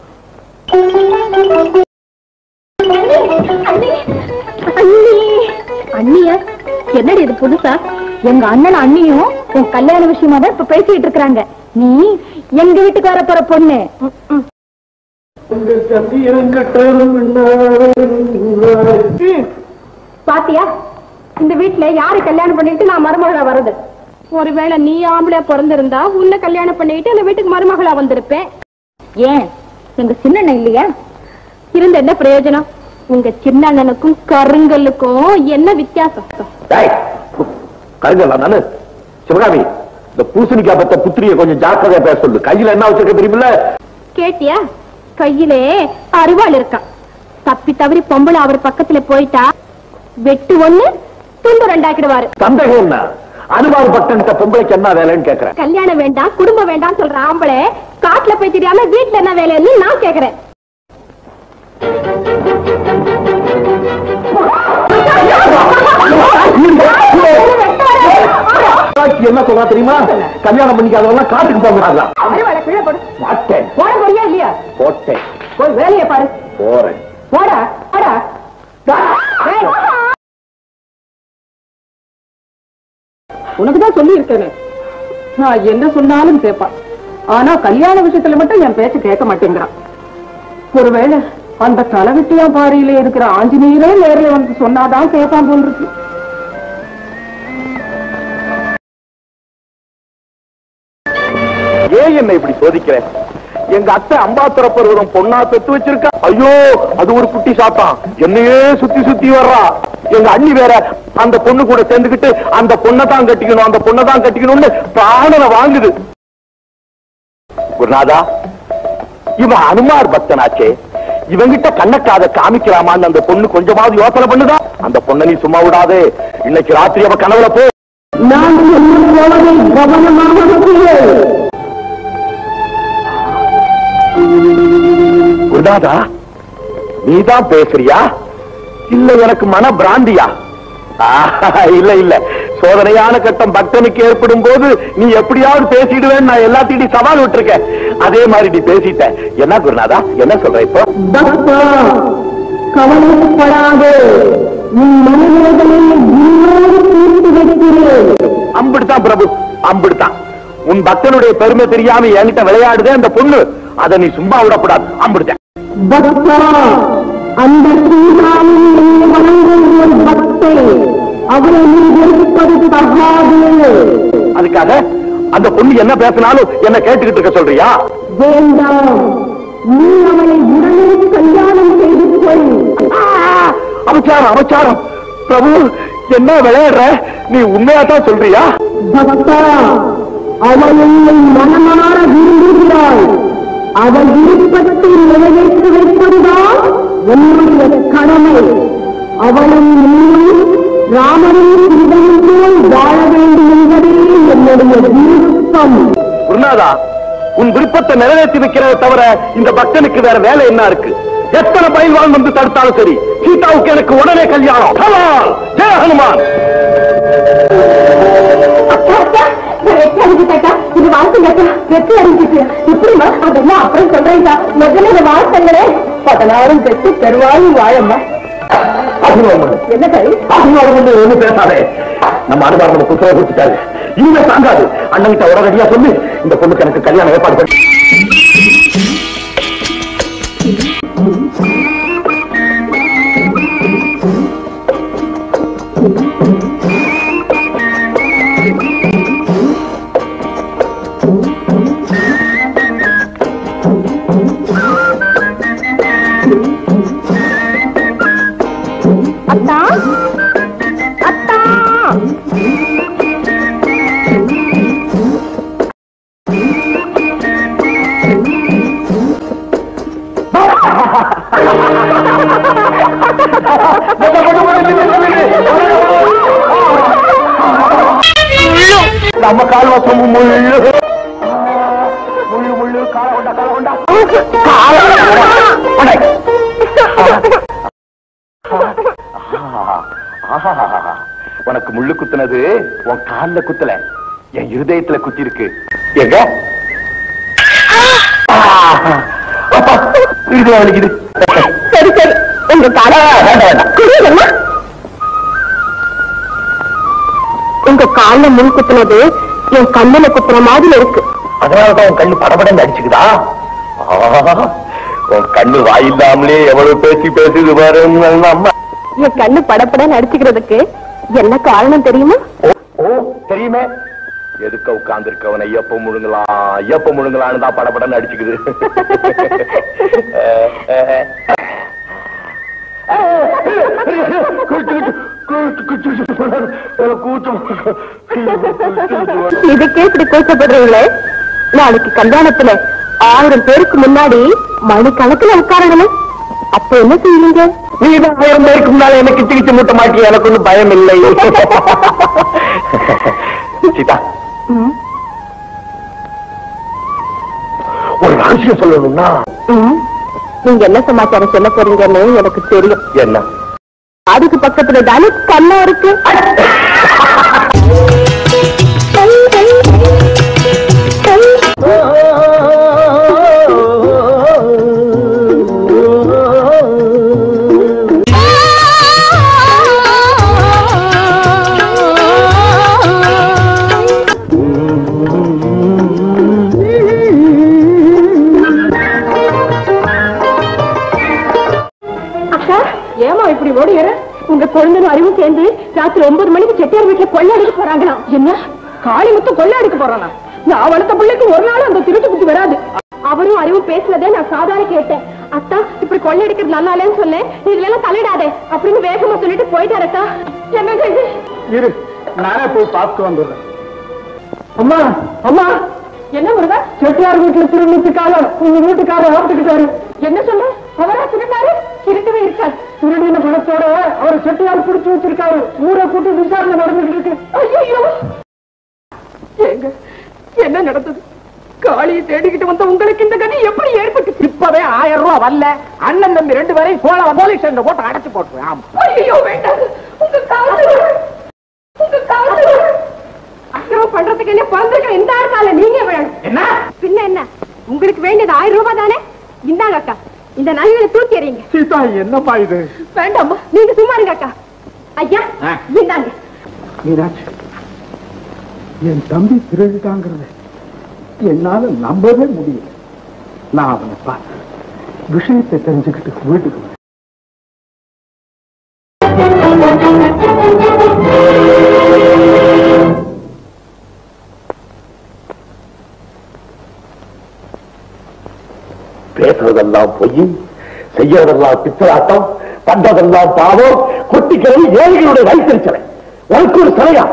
அண்ணியா என்னடி இது புதுசா எங்க அண்ணன் அண்ணியும் உன் கல்யாண விஷயமா தான் இப்ப பேசிட்டு இருக்காங்க நீ எங்க வீட்டுக்கு வர போற பொண்ணு ம், ம். பாத்தியா இந்த வீட்டுல யாரு கல்யாணம் பண்ணிட்டு நான் மருமகளா வர்றது ஒருவேளை நீ ஆம்பளையா பிறந்திருந்தா உன்னை கல்யாணம் பண்ணிட்டு அந்த வீட்டுக்கு மருமகளா வந்திருப்பேன் ஏன் எங்க சின்ன அண்ணன் இல்லையா இருந்த என்ன பிரயோஜனம் உங்க சின்ன அண்ணனுக்கும் கருங்கல்லுக்கும் என்ன வித்தியாசம் கருங்கல்ல நானு சிவகாமி இந்த பூசணிக்காய் பத்த புத்திரிய கொஞ்சம் ஜாக்கிரதையா பேச சொல்லு கையில என்ன வச்சிருக்க தெரியுமில்ல கேட்டியா கையிலே அருவாள் இருக்கான் தப்பி தவறி பொம்பளை அவர் பக்கத்துல போயிட்டா வெட்டு ஒண்ணு துண்டு ரெண்டாக்கிடுவாரு சந்தேகம் என்ன அனுமார் பட்டன்ட்ட பொம்பளைக்கு என்ன வேலைன்னு கேக்குறேன் கல்யாணம் வேண்டாம் குடும்பம் வேண்டாம் சொல்ற ஆம்பளை காட்டுல போய் தெரியாம வீட்டுல என்ன வேலைன்னு நான் கேக்குறேன் ஆட்சி என்ன சொல்றா தெரியுமா கல்யாணம் பண்ணிக்காதவங்க காட்டுக்கு போகிறாங்க அருவாளை கீழே போடு மாட்டேன் போட போறியா இல்லையா போட்டேன் போய் வேலையை பாரு போறேன் போடா போடா ஏய். உனக்குதான் சொல்லி இருக்கேனே நான் என்ன சொன்னாலும் கேட்பான் ஆனா கல்யாண விஷயத்துல மட்டும் என் பேச்ச கேட்க மாட்டேங்கிறான் ஒருவேளை அந்த தலைவிட்டியா பாரியில இருக்கிற ஆஞ்சநேயரே நேரில் வந்து சொன்னாதான் கேட்பான் போல் இருக்கு ஏன் என்ன இப்படி சோதிக்கிற எங்க அத்தை அம்பாத்துற பருவதம் பொண்ணா பெத்து வச்சிருக்கா ஐயோ அது ஒரு குட்டி சாத்தான் என்னையே சுத்தி சுத்தி வர்றா எங்க அண்ணி வேற அந்த பொண்ணு கூட சேர்ந்துக்கிட்டு அந்த பொண்ணை தான் கட்டிக்கணும் அந்த பொண்ணை தான் கட்டிக்கணும்னு பிராணனை வாங்குது குருநாதா இவன் அனுமார் பக்தனாச்சே இவங்கிட்ட கண்ணக்காத காமிக்கலாமான்னு அந்த பொண்ணு கொஞ்சமாவது யோசனை பண்ணுதா அந்த பொண்ணை நீ சும்மா விடாதே இன்னைக்கு ராத்திரி அவ கனவுல போ நான் சொல்லும் போவதை கவனமாக கேள். குருநாதா நீதான் பேசுறியா இல்ல எனக்கு மன பிராந்தியா ஆஹா, இல்ல இல்ல சோதனையான கட்டம் பக்தனுக்கு ஏற்படும் போது நீ எப்படியாவது பேசிடுவேன்னு நான் எல்லாத்தையும் சவால் விட்டுருக்கேன் அதே மாதிரி நீ பேசிட்ட என்ன குருநாதா என்ன சொல்ற இப்போ பக்தா கவலைப்படாதே உன் மனவேதனை உன்னோடு தீர்த்து வைக்கிறேன் அம்பிடுதான் பிரபு அம்பிடுதான் உன் பக்தனுடைய பெருமை தெரியாம என்கிட்ட விளையாடுதே அந்த பொண்ணு அதை நீ சும்மா விடக்கூடாது அம்பிடுத்தேன் பக்தா அந்த சீதாவில் நீ வணங்கும் ஒரு பக்தை அவரை நீ வெறுப்பது தகாது அதுக்காக அந்த பொண்ணு என்ன பேசினாலும் என்ன கேட்டுக்கிட்டு இருக்க சொல்றியா வேண்டாம் நீ அவளை உடனே கல்யாணம் செய்து கொள் ஆ! அபச்சாரம் அபச்சாரம் பிரபு என்ன விளையாடுற நீ உண்மையா தான் சொல்றியா பக்தா அவள் உன்னை மனமாற விரும்புகிறாள் அவள் விருப்பத்தை நிறைவேற்றி வைப்பதுதான் உன்னுடைய கடமை அவளும் நீயும் ராமனின் சிந்தனை போல் வாழ வேண்டும் என்பதே என்னுடைய விருப்பம் குருநாதா உன் விருப்பத்தை நிறைவேற்றி வைக்கிறத தவிர இந்த பக்தனுக்கு வேற வேலை என்ன இருக்கு எத்தனை பயில்வான் வந்து தடுத்தாலும் சரி சீதாவுக்கு எனக்கு உடனே கல்யாணம் கமால் ஜெய ஹனுமான் அக்கா, அக்கா, நான் வெற்றி அடைஞ்சிட்டேக்கா. இது வாழ்த்துங்கக்கா. வெற்றி அடைஞ்சிட்டு. எப்படிம்மா? அதெல்லாம் அப்புறம் சொல்றேன்க்கா. முதல்ல இந்த வாழ்த்துங்களே. பதினாறும் பெற்று பெருவாயும் வாழம்மா. என்ன கை? ஆசீர்வாதம் வந்து ஒண்ணு பேசாதே நம்ம அனுபவம் நம்ம புத்தகம் கொடுத்துட்டாரு இனிமே தாங்காது அண்ணன்கிட்ட உடனடியா சொல்லி இந்த பொண்ணுக்கு எனக்கு கல்யாணம் ஏற்பாடு பண்ணி அத்தா அத்தா நம்ம கால் வசமும் முள்ளு முள்ளு முள்ளு கால கொண்டா கால கொண்டா கால கொண்டா. ஆஹா. உனக்கு முள்ளு குத்துனது உன் கால்ல குத்தல என் இருதயத்துல குத்தி இருக்கு எங்க ஆஹா. அப்பா, இருதயம் வலிக்குது சரி சரி உங்க கால வேண்டாம் வேண்டாம் குடியலம்மா உங்க கால்ல முன் குத்துனது என் கண்ணுல குத்துற மாதிரி இருக்கு அதனாலதான் உன் கண்ணு படபடன்னு அடிச்சுக்குதா ஆஹா. உன் கண்ணு வாயில்லாமலே எவ்வளவு பேசி பேசுது பாரு அம்மா என் கண்ணு படப்படன்னு அடிச்சுக்கிறதுக்கு என்ன காரணம் தெரியுமா ஓ, ஓ தெரியுமே எதுக்க உட்கார்ந்து இருக்கவனை ஐயப்ப முழுங்கலாம் ஐயப்ப முழுங்கலான்னு தான் படபடன்னு அடிச்சுக்குது இதுக்கே இப்படி கூச்சப்படுறீங்களே நாளைக்கு கல்யாணத்துல ஆயிரம் பேருக்கு முன்னாடி மணி கணக்குல உட்காரணுமே அப்ப என்ன செய்வீங்க நீதான் ஆயிரம் பேருக்கு முன்னால என்ன கிச்சு கிச்சு மூட்ட மாட்டிய எனக்கு ஒன்றும் பயம் இல்லை சீதா ம், ஒரு ரகசியம் சொல்லணும்னா ம். நீங்க என்ன சமாச்சாரம் சொல்ல போறீங்கன்னு எனக்கு தெரியும் என்ன அதுக்கு பக்கத்துல தானே கண்ணா இருக்கு அக்கா ஏமா இப்படி ஓடியற உங்க குழந்தையும் அறிவும் சேர்ந்து ராத்திரி ஒன்பது மணிக்கு செட்டியார் வீட்டுல கொள்ளை அடிக்க போறாங்களாம் என்ன காளி முத்து கொள்ளை அடிக்க போறானா நான் வளர்த்த பிள்ளைக்கு ஒரு நாள் அந்த திருட்டு புத்தி வராது அவரும் அறிவும் பேசுனதே நான் சாதாரண கேட்டேன் அத்தா இப்படி கொள்ளையடிக்கிறது நல்லா இல்லைன்னு சொன்னேன் இதுல எல்லாம் தலையிடாதே அப்படின்னு வேகமா சொல்லிட்டு போயிட்டாரு அத்தா என்னங்க இது இரு நானே போய் பார்த்து வந்துடுறேன் அம்மா அம்மா என்ன முருகா செட்டியார் வீட்டுல திருநூத்துக்காக உங்க வீட்டுக்காரர் ஆப்பிட்டுக்கிட்டாரு என்ன சொல்ல அவரா திருட்டாரு திருட்டவே இருக்காது திருடின பணத்தோட அவர் செட்டியார் பிடிச்சு வச்சிருக்காரு ஊரை கூட்டி விசாரணை நடந்துட்டு இருக்கு ஐயோ ஏங்க என்ன நடந்தது காளியை தேடிக்கிட்டு வந்த உங்களுக்கு இந்த கதி எப்படி ஏற்பட்டு இப்பவே ஆயிரம் ரூபாய் வரல அண்ணன் தம்பி ரெண்டு பேரையும் கோல போலீஸ் ஸ்டேஷன்ல போட்டு அடைச்சு போட்டுருவேன் ஆமா ஐயோ வேண்டாம் உங்க காசு உங்க காசு அக்கிரமம் பண்றதுக்கு என்ன பிறந்திருக்கிற இந்த ஆளுக்கால நீங்க வேணும் என்ன பின்ன என்ன உங்களுக்கு வேண்டியது ஆயிரம் ரூபாய் தானே இந்தாங்க அக்கா இந்த நகைகளை தூக்கி எறியுங்க சீதா என்னப்பா இது வேண்டாம்மா நீங்க சும்மா இருங்க அக்கா ஐயா ஆ. இந்தாங்க மீனாட்சி என் தம்பி திருடிட்டாங்கிறத என்னால நம்பவே முடியல நான் அவனை பார்த்து விஷயத்தை தெரிஞ்சுக்கிட்டு வீட்டுக்கு வந்தேன். பேசுறதெல்லாம் பொய் செய்யறதெல்லாம் பித்தலாட்டம் பண்றதெல்லாம் பாவம் கொட்டிக்கிறது ஏழைகளுடைய வயிற்றுச்சலை உனக்கு ஒரு சிலையா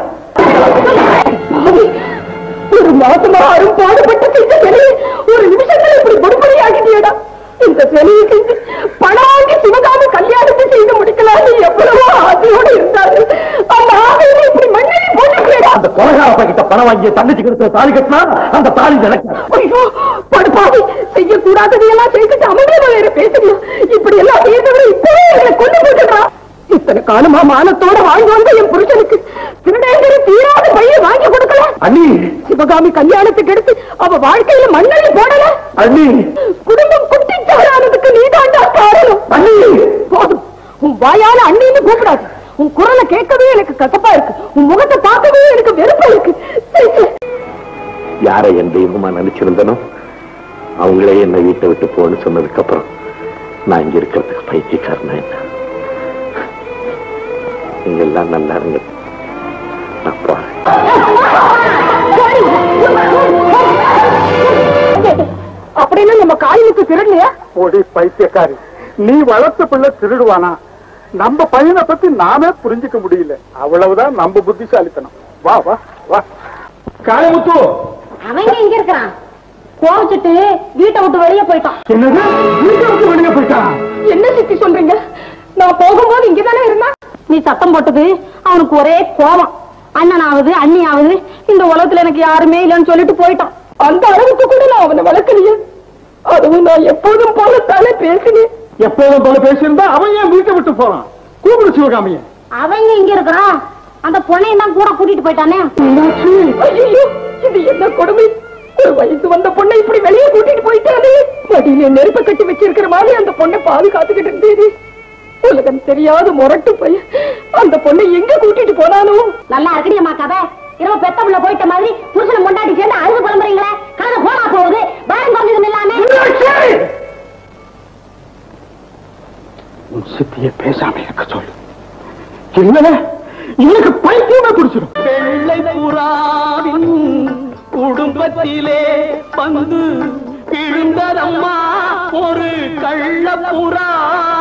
ஒரு மாசமா அரும் பாடுபட்டு செஞ்ச சிலையை ஒரு நிமிஷத்துல இப்படி பொறுப்படி ஆகிட்டியடா இந்த சிலையை செஞ்சு பணம் வாங்கி சிவகாமி கல்யாணத்தை செய்து முடிக்கலாம்னு எவ்வளவோ ஆசையோடு இருந்தாரு அந்த ஆசையில இப்படி மண்ணில் போட்டுக்கியடா அந்த கொலகாரப்ப கிட்ட பணம் வாங்கி தங்கச்சி கொடுத்த தாலி கட்டினா அந்த தாலி நடக்க ஐயோ படுப்பாவி செய்யக்கூடாததையெல்லாம் செய்துட்டு அமைதியா வேற பேசுங்க இப்படி எல்லாம் செய்தவரை இப்பவே எங்களை கொண்டு போட்டுறான் இத்தனை காலமா மானத்தோட வாழ்ந்து வந்த என் புருஷனுக்கு திருடேந்திர தீராத வழியை வாங்கி கொடுக்கல அண்ணி சிவகாமி கல்யாணத்துக்கு எடுத்து அவ வாழ்க்கையில மண்ணள்ளி போடல அண்ணி குடும்பம் குட்டிச்சாரானதுக்கு நீதாண்டா காரணம் அண்ணி போதும் உன் வாயால அண்ணின்னு கூப்பிடாது உன் குரலை கேட்கவே எனக்கு கசப்பா இருக்கு உன் முகத்தை பார்க்கவே எனக்கு வெறுப்பா இருக்கு சீ, சீ. யாரை என் தெய்வமா நினைச்சிருந்தனோ அவங்களே என்னை வீட்டை விட்டு போன்னு சொன்னதுக்கு அப்புறம் நான் இங்க இருக்கிறதுக்கு பைத்தியக்காரனா என்ன நீங்க எல்லாம் நல்லா இருங்க நான் போறேன் அப்படின்னு நம்ம காயினுக்கு திருடலையா ஓடி பைத்தியக்காரி நீ வளர்த்த பிள்ளை திருடுவானா நம்ம பையனை பத்தி நாமே புரிஞ்சுக்க முடியல அவ்வளவுதான் நம்ம புத்திசாலித்தனம் வா வா வா காயமுத்து அவங்க இங்க இருக்கிறான் கோவிச்சுட்டு வீட்டை விட்டு வெளியே போயிட்டான் என்னது வீட்டை விட்டு வெளியே போயிட்டான் என்ன சித்தி சொல்றீங்க நான் போகும்போது இங்கதானே இருந்தா நீ சத்தம் போட்டது அவனுக்கு ஒரே கோபம் அண்ணனாவது அண்ணியாவது இந்த உலகத்துல எனக்கு யாருமே இல்லைன்னு சொல்லிட்டு போயிட்டான் அந்த அளவுக்கு கூட நான் அவனை வளர்க்கலையே அதுவும் நான் எப்போதும் போலத்தானே பேசினேன் எப்போதும் போல பேசியிருந்தா அவன் ஏன் வீட்டை விட்டு போறான் கூப்பிடு சிவகாமிய அவங்க இங்க இருக்கிறான் அந்த பொண்ணையும் தான் கூட கூட்டிட்டு போயிட்டானே ஐயோ இது என்ன கொடுமை ஒரு வயசு வந்த பொண்ணை இப்படி வெளியே கூட்டிட்டு போயிட்டானே மடியில நெருப்ப கட்டி வச்சிருக்கிற மாதிரி அந்த பொண்ணை பாதுகாத்துக்கிட்டு இருந்தேனே உலகம் தெரியாத முரட்டு பையன் அந்த பொண்ணை எங்க கூட்டிட்டு போனானோ நல்லா இருக்கடியம்மா கதை இரவு பெத்த புள்ள போயிட்ட மாதிரி புருஷனை முண்டாட்டி சேர்ந்து அழுது புலம்புறீங்களே கதை போனா போகுது பயம் குறைஞ்சது இல்லாம உன் சித்திய பேசாம இருக்க சொல்லு இல்ல இவனுக்கு பைத்தியமே பிடிச்சிடும் வெள்ளை புறாவின் குடும்பத்திலே பந்து விழுந்ததம்மா ஒரு கள்ளப்புறா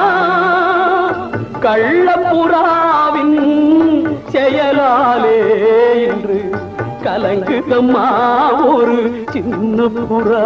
கள்ளப்புறாவின் செயலாலே இன்று கலங்குதம்மா ஒரு சின்ன புறா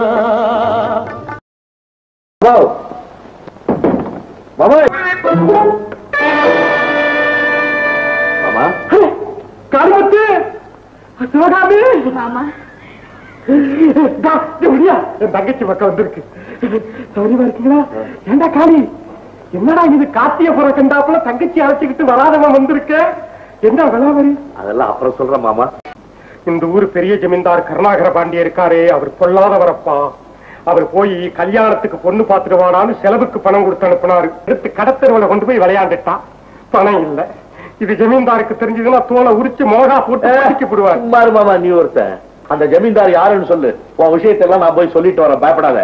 மாமா கருமத்து சிவகாமி ஆமா தா, இங்க வரியா? என் தங்கச்சி பக்கம் வந்திருக்கு சௌரியமா இருக்கீங்களா ஏண்டா காளி என்னடா இது காத்திய புற கண்டாப்புல தங்கச்சி அழைச்சுக்கிட்டு வராதவன் வந்திருக்க என்ன விளாவரி அதெல்லாம் அப்புறம் சொல்றேன் மாமா இந்த ஊர் பெரிய ஜமீன்தார் கருணாகர பாண்டிய இருக்காரே அவர் பொல்லாதவரப்பா அவர் போய் கல்யாணத்துக்கு பொண்ணு பார்த்துட்டு வாடான்னு செலவுக்கு பணம் கொடுத்து அனுப்புனாரு எடுத்து கடத்தருவில் கொண்டு போய் விளையாண்டுட்டான் பணம் இல்ல இது ஜமீன்தாருக்கு தெரிஞ்சதுன்னா தோலை உரிச்சு மோகா போட்டு அடிக்கப்படுவார் சும்மா இரு மாமா நீ ஒருத்தன் அந்த ஜமீன்தார் யாருன்னு சொல்லு உன் விஷயத்தெல்லாம் நான் போய் சொல்லிட்டு வரேன் பயப்படாத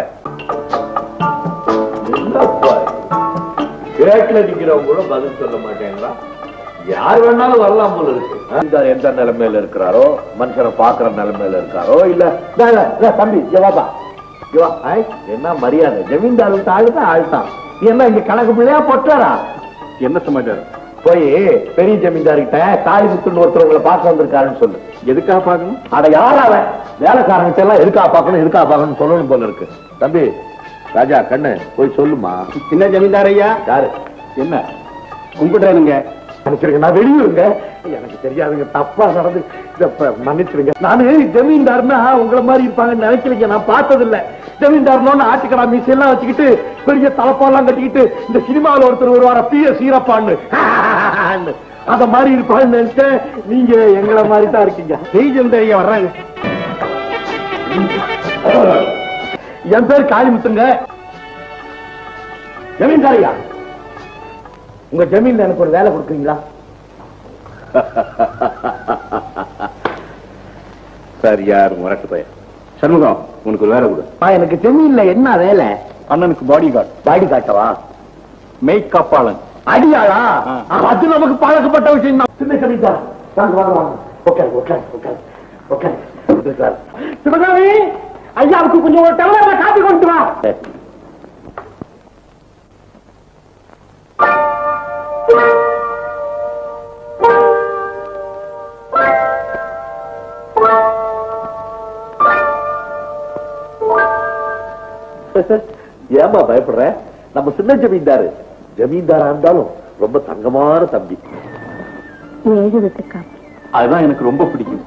என்னப்பா இது? கேட்ல நிக்கிறவங்க கூட பதில் சொல்ல மாட்டேங்கிறா யார் வேணாலும் வரலாம் போல இருக்கு ஜமீன்தார் எந்த நிலைமையில இருக்கிறாரோ மனுஷனை பாக்குற நிலைமையில இருக்காரோ இல்ல டேய், டேய், டேய், தம்பி இங்க வாப்பா ஐயோ, ஐ, என்ன மரியாதை ஜமீன்தாருக்கு ஆளுதான் ஆழ்த்தான் என்ன இங்க கணக்கு பிள்ளையா பொட்டாரா என்ன சமாச்சாரம் போய் பெரிய ஜமீன்தார்கிட்ட காளிமுத்துன்னு ஒருத்தர் உங்களை பார்க்க வந்திருக்காருன்னு சொல்லு எதுக்காக பார்க்கணும் அட யார் அவன் வேலைக்காரங்கிட்ட எல்லாம் எதுக்கா பார்க்கணும் எதுக்கா பார்க்கணும் சொல்லணும் போல இருக்கு தம்பி ராஜா கண்ணு போய் சொல்லுமா சின்ன ஜமீன்தார் ஐயா யாரு என்ன கும்பிடுறேனுங்க மன்னிச்சிருங்க நான் வெளியூருங்க எனக்கு தெரியாதுங்க தப்பா நடந்து இத ப- மன்னிச்சிருங்க நானு ஜமீன்தார்னா உங்களை மாதிரி இருப்பாங்கன்னு நினைக்கலைங்க நான் பார்த்தது இல்ல ஜமீன்தார்னு ஆட்டுக்கடா மீசையெல்லாம் வச்சுக்கிட்டு பெரிய தலப்பாலாம் கட்டிக்கிட்டு இந்த சினிமாவில் ஒருத்தர் வருவார பி எஸ் சீரப்பான்னு அத மாதிரி இருப்பான்னு நினைச்சேன் நீங்க எங்களை மாதிரி தான் இருக்கீங்க செய்ஜந்த ஐயா வர்றாங்க என் பேர் காளிமுத்துங்க ஜமீன்தாரியா உங்க ஜமீன்ல எனக்கு ஒரு வேலை கொடுக்குறீங்களா சார் யார் முரட்டு பையன் சண்முகம் உனக்கு ஒரு வேலை கொடு ஆ, எனக்கு ஜமீன்ல என்ன வேலை அண்ணனுக்கு பாடி கார்டு பாடி காட்டவா மெய்க் காப்பாளன் அடியாளா அது நமக்கு பழக்கப்பட்ட விஷயம் தான் சின்ன ஜமீன்தார் வாங்க வாங்க வாங்க உட்காரு உட்காரு உட்காரு உட்காரு உட்காரு சிவகாமி ஐயாவுக்கு கொஞ்சம் ஒரு டம்ளர்ல காப்பி கொண்டு வா ஏமா பயப்படுற நம்ம சின்ன ஜமீன்தாரு ஜமீன்தாரா இருந்தாலும் ரொம்ப தங்கமான தம்பி எழுதுறதுக்கா அதுதான் எனக்கு ரொம்ப பிடிக்கும்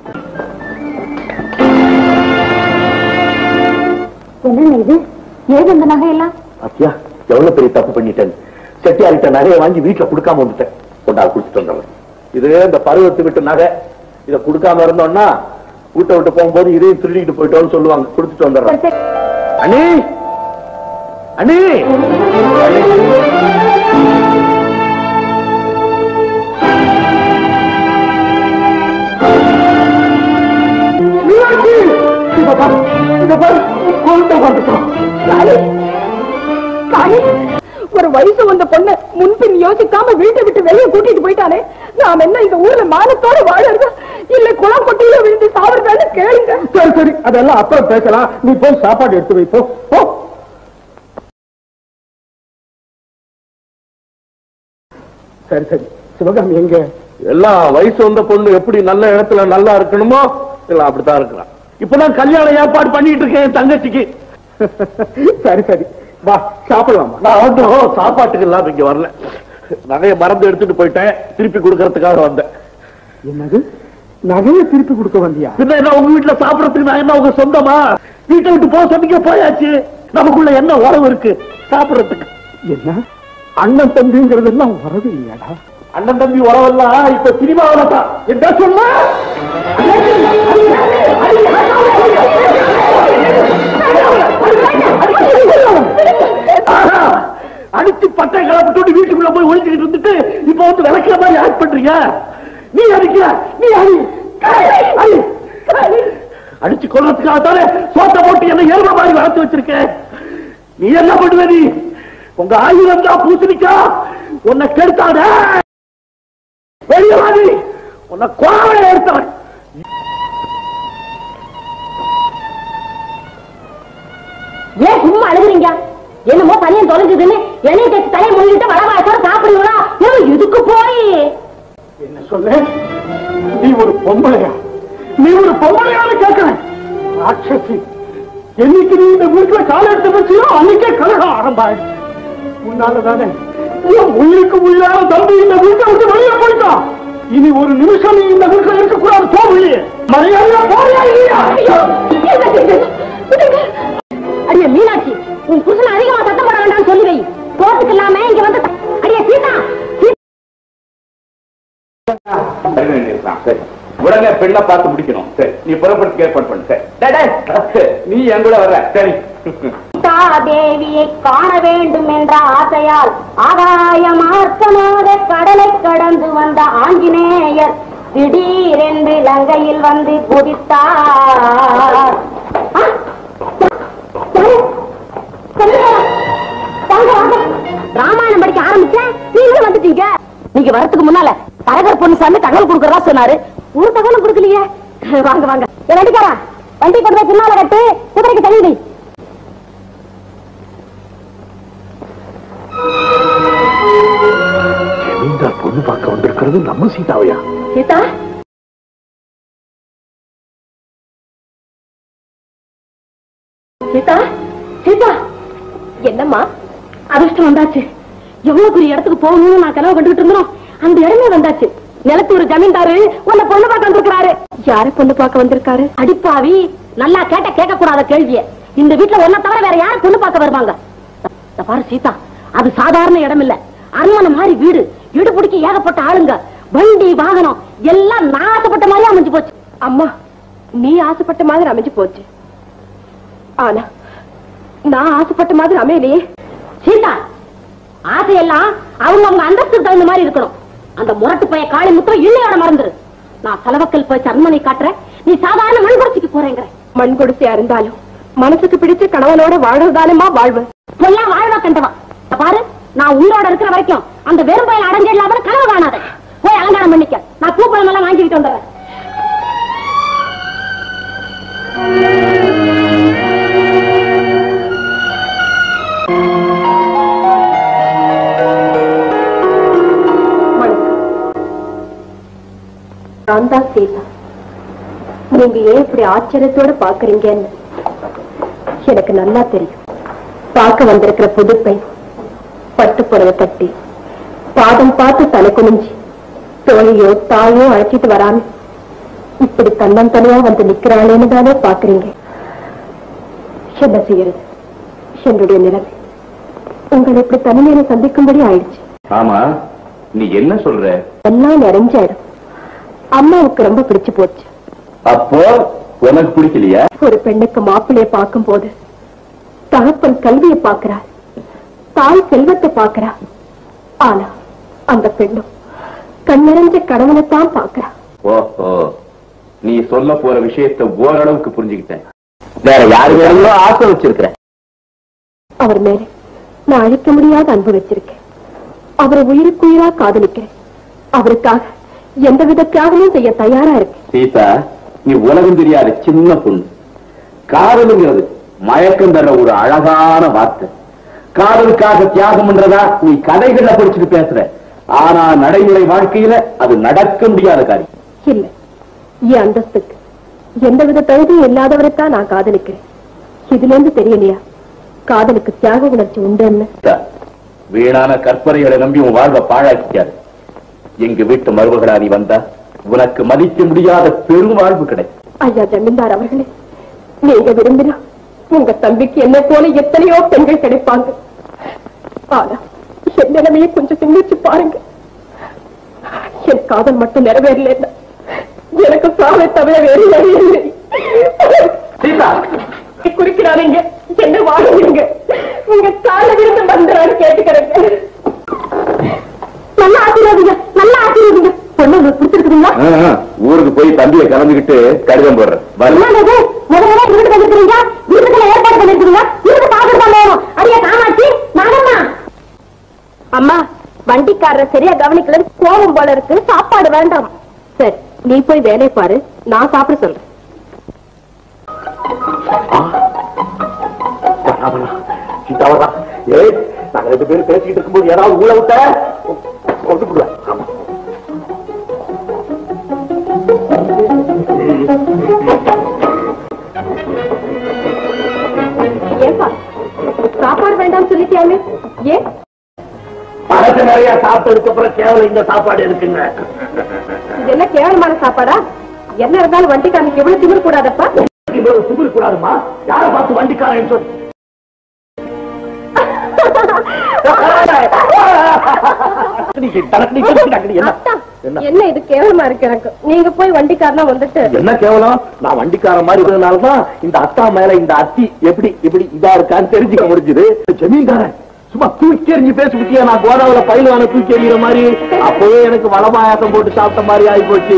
என்ன இது ஏது இந்த நகையெல்லாம் அத்தியா எவ்வளவு பெரிய தப்பு பண்ணிட்டேன் செட்டியார்கிட்ட நகையை வாங்கி வீட்டுல கொடுக்காம வந்துட்டேன் கொண்டாள் குடுத்துட்டு வந்தவன் இது இந்த பருவத்து விட்டு நகை இத கொடுக்காம இருந்தோம்னா வீட்டை விட்டு போகும்போது இதையும் திருடிட்டு போயிட்டோம்னு சொல்லுவாங்க கொடுத்துட்டு வந்துடுறேன் அண்ணி அண்ணி மீனாட்சி! இத பாரு, இத பாரு, கொண்டு வந்துட்டோம். காளி ஒரு வயசு வந்த பொண்ணு முன்பின் யோசிக்காம வீட்டை விட்டு வெளியே கூட்டிட்டு போயிட்டானே நாம என்ன இந்த ஊர்ல மானத்தோட வாழறதா இல்ல குளம் கொட்டியில விழுந்து சாவறதான்னு கேளுங்க சரி சரி அதெல்லாம் அப்புறம் பேசலாம் நீ போய் சாப்பாடு எடுத்து வை போ போ சரி சரி சிவகாமி எங்க எல்லாம் வயசு வந்த பொண்ணு எப்படி நல்ல இடத்துல நல்லா இருக்கணுமோ எல்லாம் அப்படித்தான் இருக்கிறான் இப்பதான் கல்யாணம் ஏற்பாடு பண்ணிட்டு இருக்கேன் என் தங்கச்சிக்கு சரி சரி வா சாப்பிடலாமா நான் வந்து சாப்பாட்டுக்கு எல்லாம் இங்க வரல நகையை மறந்து எடுத்துட்டு போயிட்டேன் திருப்பி கொடுக்கறதுக்காக வந்தேன் என்னது நகையை திருப்பி கொடுக்க வந்தியா பின்ன என்ன உங்க வீட்டுல சாப்பிடறதுக்கு நான் என்ன உங்க சொந்தமா வீட்டை விட்டு போக சொன்னீங்க போயாச்சு நமக்குள்ள என்ன உறவு இருக்கு சாப்பிடறதுக்கு என்ன அண்ணன் தம்பிங்கிறது எல்லாம் உறவு இல்லையாடா அண்ணன் தம்பி உறவெல்லாம் இப்ப சினிமாவில தான் என்ன சொன்ன அடிச்சு பட்டை கிளப்பிட்டு வீட்டுக்குள்ள போய் ஒழிச்சுக்கிட்டு இருந்துட்டு இப்ப வந்து விளக்கிற மாதிரி ஆக்ட் பண்றீங்க நீ அடிக்கிற நீ அடி அடி, அடி. அடிச்சு கொள்றதுக்காக தானே சோத்த போட்டு என்ன எரும மாதிரி வளர்த்து வச்சிருக்க நீ என்ன பண்ணுவ நீ உங்க ஆயுதம் தான் பூசணிக்கா உன்னை கெடுத்தாத வெளியே வா நீ உன்னை கோவலை எடுத்தவன் ஏன் சும்மா அழுகுறீங்க என்னமோ தனியும் தொலைஞ்சதுன்னு எண்ணெய் தேய்ச்சி தலையை முழுகிட்டு வடவாசோட சாப்பிடுவீங்களா ஏன் இதுக்கு போய் என்ன சொல்ல நீ ஒரு பொம்பளையா நீ ஒரு பொம்பளையான்னு கேட்கிறேன் ராட்சசி என்னைக்கு நீ இந்த வீட்டுல கால எடுத்து வச்சியோ அன்னைக்கே கலகம் ஆரம்பாயிடுச்சு உன்னாலதானே உன் உயிருக்கு உயிரான தம்பி இந்த வீட்டை விட்டு வெளியே போயிட்டான் இனி ஒரு நிமிஷம் நீ இந்த வீட்டுல இருக்கக்கூடாது போ வெளியே மரியாதையா போறியா இல்லையா ஐயோ, என்ன இது? விடுங்க. அடியே மீனாட்சி உன் புருஷன் அதிகமா சத்தம் போட வேண்டாம்னு சொல்லி வை போறதுக்கு இல்லாம இங்க வந்து அடியே சீதா சீதா சரி உடனே பெண்ணை பார்த்து முடிக்கணும் சரி நீ புறப்படுறதுக்கு ஏற்பாடு பண்ணு சரி டேய், டேய், நீ என் கூட வர்ற சரி தேவியை காண வேண்டும் என்ற ஆசையால் ஆகாய மார்க்கமாக கடலை கடந்து வந்த ஆஞ்சநேயர் திடீரென்று லங்கையில் வந்து குதித்தார் ஆ? யாரு? சொல்லுங்க. வாங்க, வாங்க. ராமாயணம் படிக்க ஆரம்பிச்சேன் நீங்க வந்துட்டீங்க நீங்க வரதுக்கு முன்னால தரகர் பொண்ணு சாமி தகவல் கொடுக்கறதா சொன்னாரு ஒரு தகவலும் கொடுக்கலையே வாங்க வாங்க என் வண்டிக்காரா வண்டி கொண்டு போய் பின்னால கட்டு குதிரைக்கு தள்ளி வை பொண்ணு பார்க்க வந்திருக்கிறது நம்ம சீதாவையா சீதா சீதா சீதா என்னம்மா அதிர்ஷ்டம் வந்தாச்சு எவ்வளவு பெரிய இடத்துக்கு போகணும்னு நான் கனவு கண்டுகிட்டு இருந்தோம் அந்த இடமே வந்தாச்சு நிலத்தூர் ஜமீன்தாரு உன்னை பொண்ணு பார்க்க வந்திருக்காரு யார பொண்ணு பார்க்க வந்திருக்காரு அடிப்பாவி நல்லா கேட்ட கேட்க கூடாத கேள்விய இந்த வீட்டுல ஒன்ன தவிர வேற யாரும் பொண்ணு பார்க்க வருவாங்க இந்த பாரு சீதா அது சாதாரண இடம் இல்ல அரண்மனை மாதிரி வீடு வீடு பிடிக்க ஏகப்பட்ட ஆளுங்க வண்டி வாகனம் எல்லாம் நான் ஆசைப்பட்ட மாதிரி அமைஞ்சு போச்சு அம்மா நீ ஆசைப்பட்ட மாதிரி அமைஞ்சு போச்சு ஆனா நான் ஆசைப்பட்ட மாதிரி அமையலையே சீதா ஆசையெல்லாம் அவங்க அவங்க அந்தஸ்துக்கு தகுந்த மாதிரி இருக்கணும் அந்த முரட்டு பைய காளி முத்திரம் இல்லையோட மறந்துரு நான் செலவக்கல் போய் சர்மனை காட்டுறேன் நீ சாதாரண மண் குடிசைக்கு போறேங்கிற மண் குடிசையா இருந்தாலும் மனசுக்கு பிடிச்ச கணவனோட வாழ்றதுதானமா வாழ்வு எல்லாம் வாழ்வா கண்டவா இத பாரு நான் உயிரோட இருக்கிற வரைக்கும் அந்த வெறும் பயில அடைஞ்சிடலாம கனவு காணாத போய் அலங்காரம் பண்ணிக்க நான் பூப்பழம் எல்லாம் வாங்கிட்டு வந்துடுறேன் நான் தான் சீதா நீங்க ஏன் இப்படி ஆச்சரியத்தோட பாக்குறீங்கன்னு எனக்கு நல்லா தெரியும் பார்க்க வந்திருக்கிற புது பெண் பட்டு புடவை கட்டி பாதம் பார்த்து தலை குனிஞ்சு தோழியோ தாயோ அழைச்சிட்டு வராம இப்படி தன்னன் தனியா வந்து நிக்கிறாளேன்னு தானே பாக்குறீங்க என்ன செய்யறது என்னுடைய நிலைமை உங்களை இப்படி தனிமையில சந்திக்கும்படி ஆயிடுச்சு ஆமா நீ என்ன சொல்ற எல்லாம் நிறைஞ்ச இடம் அம்மாவுக்கு ரொம்ப பிடிச்சு போச்சு அப்போ உனக்கு பிடிக்கலையா ஒரு பெண்ணுக்கு மாப்பிள்ளைய பார்க்கும் போது தகப்பன் கல்வியை பார்க்கிறார் தாய் செல்வத்தை பார்க்கிறார் ஆனா அந்த பெண்ணும் கண்ணிறைஞ்ச கணவனைத்தான் பார்க்கிறா ஓஹோ நீ சொல்ல போற விஷயத்தை ஓரளவுக்கு புரிஞ்சுக்கிட்டேன் வேற யாரு வேறங்களோ ஆசை வச்சிருக்கிற அவர் மேலே நான் அழிக்க முடியாத அன்பு வச்சிருக்கேன் அவரை உயிருக்குயிரா காதலிக்கிறேன் அவருக்காக எந்தவித தியாகமும் செய்ய தயாரா இருக்கேன் சீதா நீ உலகம் தெரியாத சின்ன பொண்ணு காதலுங்கிறது மயக்கம் தர ஒரு அழகான வார்த்தை காதலுக்காக தியாகம் பண்றதா நீ கதைகள்ல படிச்சுட்டு பேசுற ஆனா நடைமுறை வாழ்க்கையில அது நடக்க முடியாத காரியம் இல்ல என் அந்தஸ்துக்கு எந்தவித தகுதியும் இல்லாதவரைத்தான் நான் காதலிக்கிறேன் இதுல இருந்து தெரியலையா காதலுக்கு தியாக உணர்ச்சி உண்டுன்னு சீதா, வீணான கற்பனைகளை நம்பி உன் வாழ்வை பாழாக்கிக்காது எங்க வீட்டு மருமகளா நீ வந்தா உனக்கு மதிக்க முடியாத பெரும் வாழ்வு கிடைக்கும் ஐயா ஜமீன்தார் அவர்களே நீங்க விரும்பினா உங்க தம்பிக்கு என்ன போல எத்தனையோ பெண்கள் கிடைப்பாங்க ஆனா என் நிலைமையை கொஞ்சம் சிந்திச்சு பாருங்க என் காதல் மட்டும் நிறைவேறல எனக்கு சாவை தவிர வேறு வழி இல்லை சீதா குறிக்கிறாருங்க என்ன வாங்குவீங்க உங்க கால விருந்து வந்துறான்னு கேட்டுக்கிறேங்க நல்லா ஆசீர்வாதிங்க நல்லா ஆசீர்வாதிங்க பொண்ணு உங்களுக்கு பிடிச்சிருக்குதுங்களா ஆ, ஆ, ஊருக்கு போய் தம்பியை கலந்துகிட்டு கடிதம் போடுறேன் வரல என்னது? முதல்ல வீட்டுக்கு வந்திருக்கிறீங்க வீட்டுக்குள்ள ஏற்பாடு பண்ணிருக்கீங்க வீட்டுக்கு சாப்பிட்டு தான் வேணும் அடியே காமாட்சி நானம்மா அம்மா வண்டிக்காரர் சரியா கவனிக்கல கோபம் போல இருக்கு சாப்பாடு வேண்டாம் சரி நீ போய் வேலையை பாரு நான் சாப்பிட சொல்றேன் சீதாவதா ஏய் நாங்க ரெண்டு பேரும் பேசிக்கிட்டு இருக்கும்போது ஏதாவது ஊழ விட்ட கொண்டு போடுவேன் ஆமா. ஏன்பா சாப்பாடு வேண்டாம் சொல்லிட்டியாமே ஏன் பழத்தை நிறைய சாப்பிட்டதுக்கு அப்புறம் கேவலம் இந்த சாப்பாடு இருக்குங்க இது என்ன கேவலமான சாப்பாடா என்ன இருந்தாலும் வண்டிக்காரனுக்கு எவ்வளவு திமிர் கூடாதப்பா இவ்வளவு சுகுல் கூடாதுமா யாரை பார்த்து வண்டிக்காரன் சொல்லி அத்தா, என்ன இது கேவலமா இருக்கு எனக்கு நீங்க போய் வண்டிக்காரனா வந்துட்டு என்ன கேவலம் நான் வண்டிக்காரன் மாதிரி இருந்ததுனாலதான் இந்த அத்தா மேல இந்த அத்தி எப்படி எப்படி இதா இருக்கான்னு தெரிஞ்சுக்க முடிஞ்சது ஜமீன்தாரன் சும்மா தூக்கி எறிஞ்சு பேசி விட்டியா நான் கோதாவில பயிலுவான தூக்கி எறிகிற மாதிரி அப்பவே எனக்கு வளமாயாசம் போட்டு சாப்பிட்ட மாதிரி ஆகி போச்சு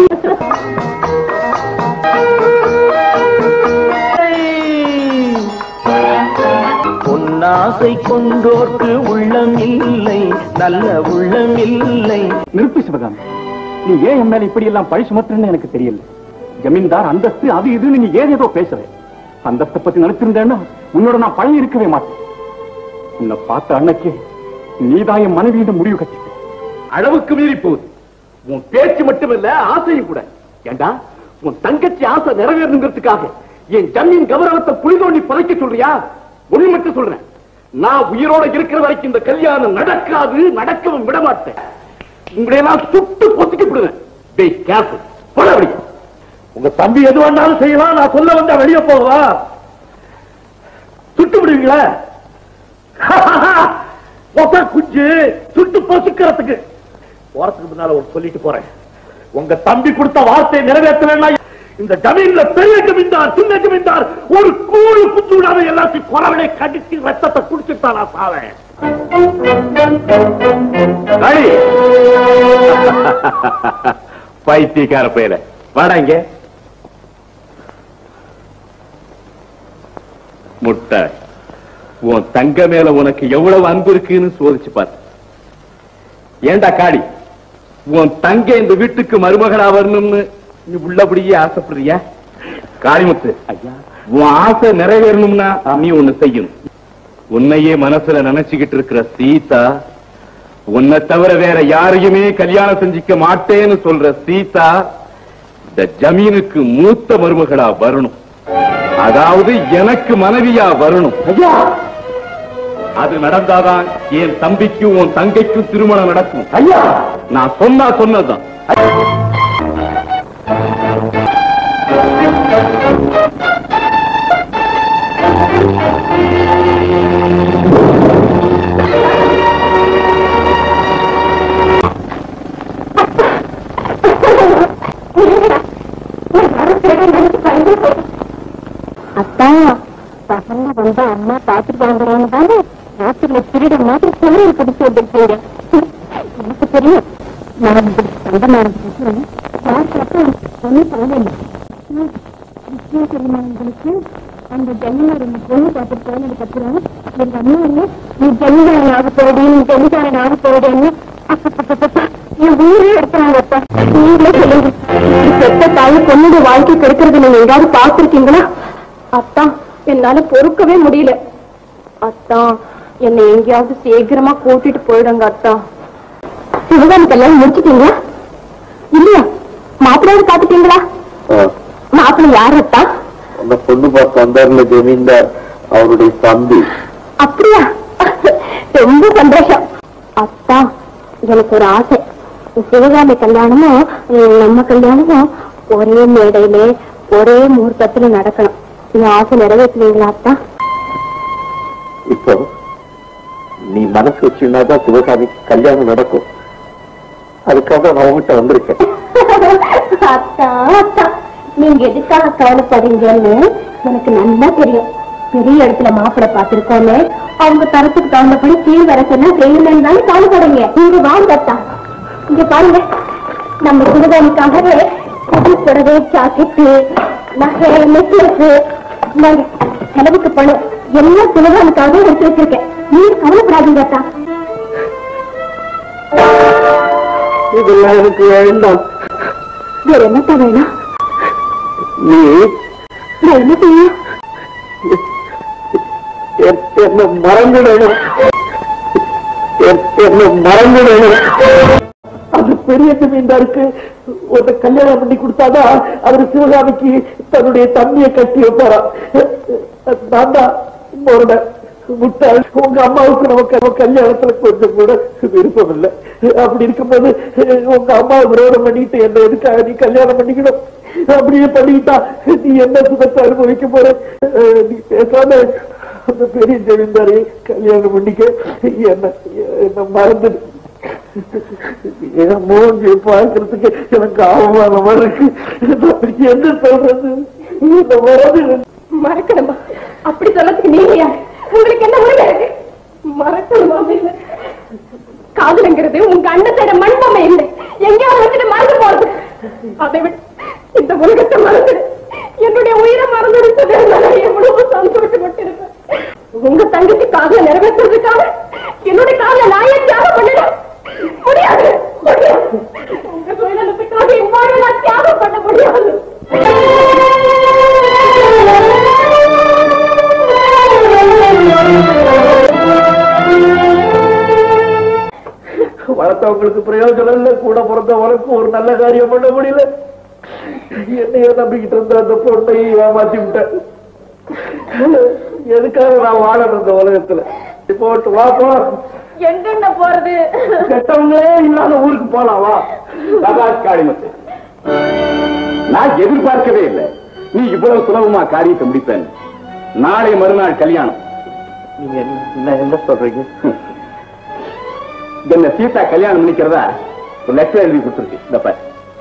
பொன்னாசை கொண்டோர்க்கு உள்ளம் இல்லை நல்ல உள்ளம் இல்லை நிறுத்து சிவகாமி நீ ஏன் என் மேல இப்படி எல்லாம் பழி சுமத்துறன்னு எனக்கு தெரியல ஜமீன்தார் அந்தஸ்து அது இதுன்னு நீ ஏதேதோ பேசுற அந்தஸ்தை பத்தி நினைச்சிருந்தேன்னா உன்னோட நான் பழகி இருக்கவே மாட்டேன் உன்னை பார்த்த அன்னைக்கு நீதான் என் மனைவியிடம் முடிவு கட்டிட்ட அளவுக்கு மீறி போகுது உன் பேச்சு மட்டுமில்ல ஆசையும் கூட ஏண்டா உன் தங்கச்சி ஆசை நிறைவேறணுங்கிறதுக்காக என் ஜமீன் கௌரவத்தை புலி தோண்டி புதைக்க சொல்றியா ஒண்ணு மட்டும் சொல்றேன் நான் உயிரோட இருக்கிற வரைக்கும் இந்த கல்யாணம் நடக்காது நடக்கவும் விட மாட்டேன் உங்களை நான் சுட்டு பொத்துக்கி விடுவேன் பே கேர்ஃபுல் போட அப்படி உங்க தம்பி எது வேணாலும் செய்யலாம் நான் சொல்ல வந்தா வெளியே போவா சுட்டு விடுவீங்களா ஒத்த குஞ்சு சுட்டு பொசுக்கிறதுக்கு போறதுக்கு முன்னால ஒரு சொல்லிட்டு போறேன் உங்க தம்பி கொடுத்த வார்த்தையை நிறைவேற்றலன்னா இந்த ஜமீன்ல பெரிய ஜமீன்தார் சின்ன ஜமீன்தார் ஒரு கூழு குஞ்சு விடாம எல்லாத்தையும் குறவனை கடிச்சு ரத்தத்தை குடிச்சுட்டா நான் சாவேன் களி. பைத்தியக்கார பையல வாடா இங்க முட்டை உன் தங்க மேல உனக்கு எவ்வளவு அன்பு இருக்குன்னு சோதிச்சு பாரு ஏண்டா காடி உன் தங்க இந்த வீட்டுக்கு மருமகளா வரணும்னு நீ உள்ளபடியே ஆசைப்படுறியா காளிமுத்து ஐயா உன் ஆசை நிறைவேறணும்னா நீ ஒண்ணு செய்யணும் உன்னையே மனசுல நினைச்சுக்கிட்டு இருக்கிற சீதா உன்னை தவிர வேற யாரையுமே கல்யாணம் செஞ்சுக்க மாட்டேன்னு சொல்ற சீதா இந்த ஜமீனுக்கு மூத்த மருமகளா வரணும் அதாவது எனக்கு மனைவியா வரணும் ஐயா அது நடந்தாதான் என் தம்பிக்கும் உன் தங்கைக்கும் திருமணம் நடக்கும் ஐயா நான் சொன்னா சொன்னதுதான் அத்தா பசங்க வந்து அம்மா பாத்துட்டு வந்துடுறாங்க தானே ராத்திரில திருட மாதிரி சமையல் பிடிச்சு வந்துருக்கீங்க எனக்கு தெரியும் நான் இப்படி சண்டை நடந்துட்டு யாருக்கப்ப ஒன்னும் சொல்லல விஷயம் தெரியுமா உங்களுக்கு அந்த ஜமீனார் இந்த பொண்ணு பார்த்துட்டு போனதுக்கு அப்புறம் எங்க அம்மா இல்லை நீ ஜமீனாரன் ஆக போடி நீ ஜமீனாரன் ஆக போடின்னு என் உயிரே எடுக்கிறாங்க அப்பா நீங்களே சொல்லுங்க பெத்த தாய் பொண்ணுடைய வாழ்க்கை கெடுக்கிறது நீங்க எங்காவது பார்த்திருக்கீங்களா அத்தா என்னால பொறுக்கவே முடியல அத்தா என்னை எங்கேயாவது சீக்கிரமா கூட்டிட்டு போயிடுங்க அத்தா சிவகாமி கல்யாணம் முடிச்சிட்டீங்களா இல்லையா மாப்பிள்ளையோட பாத்துட்டீங்களா மாப்பிள்ளை யார் அத்தா அந்த பொண்ணு பார்த்து வந்தார்ல ஜமீன்தார் அவருடைய தம்பி அப்படியா ரொம்ப சந்தோஷம் அத்தா எனக்கு ஒரு ஆசை சிவகாமி கல்யாணமும் உம், நம்ம கல்யாணமும் ஒரே மேடையில ஒரே முகூர்த்தத்துல நடக்கணும் இந்த ஆசை நிறைவேற்றுவீங்களா அத்தா இப்போ நீ மனசு வச்சுனாதான் சிவகாமிக்கு கல்யாணம் நடக்கும் அதுக்காக நான் உங்ககிட்ட வந்திருக்கேன் அத்தா அத்தா நீங்க எதுக்காக கவலைப்படுறீங்கன்னு எனக்கு நல்லா தெரியும் பெரிய இடத்துல மாப்பிள்ளை பார்த்திருக்கோமே அவங்க தரத்துக்கு தகுந்தபடி கீழ் வர சொன்னா செய்யலன்னு தானே கவலைப்படுறீங்க நீங்க வாங்க அத்தா இங்க பாருங்க நம்ம சிறுகாமிக்காகவே புது புடவை ஜாக்கெட்டு நகை நெக்லஸ் செலவுக்கு பணம் எல்லாம் சிறுகாமிக்காக எடுத்து வச்சிருக்கேன் நீங்க கவலைப்படாதீங்க அத்தா இதெல்லாம் எனக்கு வேண்டாம் வேற என்னத்தா வேணும் நீ நான் என்ன செய்யணும் என்- என்னை மறந்துடணும் என்- என்னை மறந்துடணும் அது பெரிய ஜமீன்தாருக்கு ஒரு கல்யாணம் பண்ணி கொடுத்தாதான் அவர் சிவகாமிக்கு தன்னுடைய தம்பியை கட்டி வைப்பாராம் நான் தான் முரண முட்டாள் உங்க அம்மாவுக்கு நமக்கு நம்ம கல்யாணத்துல கொஞ்சம் கூட விருப்பம் இல்லை அப்படி இருக்கும்போது உங்க அம்மாவை விரோதம் பண்ணிட்டு என்ன எதுக்காக நீ கல்யாணம் பண்ணிக்கணும் அப்படியே பண்ணிக்கிட்டா நீ என்ன சுகத்தை அனுபவிக்க போற அஹ், நீ பேசாம அந்த பெரிய ஜமீன்தாரை கல்யாணம் பண்ணிக்க என்ன என்ன மறந்துடு என் மூஞ்சி பார்க்கறதுக்கு எனக்கு அவமானமா இருக்கு நான் என்ன சொல்றது இந்த மறந்துடு மறக்கணுமா அப்படி சொல்லறதுக்கு நீங்க யார் உங்களுக்கு என்ன உரிமை இருக்கு மறக்கணுமா இல்ல காதலுங்கிறது உங்க அண்ணத்தோட மண்பொம்மை இல்லை எங்கேயாவது வச்சுட்டு மறந்து போறது அதை விட இந்த உலகத்தை மறந்துடு என்னுடைய உயிரை மறந்துடுறது நான் எவ்வளவு சந்தோஷப்பட்டு இருப்பேன் உங்க தங்கச்சி காதல நிறைவேற்றுறதுக்காக என்னுடைய காதல நாயே தியாகம் பண்ணிட முடியாது முடியாது உங்க சுயநலத்துக்காக என் வாழ்வை நான் தியாகம் பண்ண முடியாது வளர்த்த பார்த்தவங்களுக்கு பிரயோஜனம் இல்ல கூட பிறந்தவனுக்கு ஒரு நல்ல காரியம் பண்ண முடியல என்னைய நம்பிக்கிட்டு இருந்த அந்த பொண்ணை ஏமாத்தி விட்டேன் எதுக்காக நான் வாழணும் இந்த உலகத்துல இப்போ வா போ எங்கெங்க போறது கெட்டவங்களே இல்லாத ஊருக்கு போலாம் வா சபாஷ் காளிமுத்து நான் எதிர்பார்க்கவே இல்லை நீ இவ்வளவு சுலபமா காரியத்தை முடிப்பேன் நாளை மறுநாள் கல்யாணம் நீங்க என்ன என்ன சொல்றீங்க என்ன சீதா கல்யாணம் பண்ணிக்கிறதா ஒரு லெட்டர் எழுதி கொடுத்துருக்கு இந்த பாரு.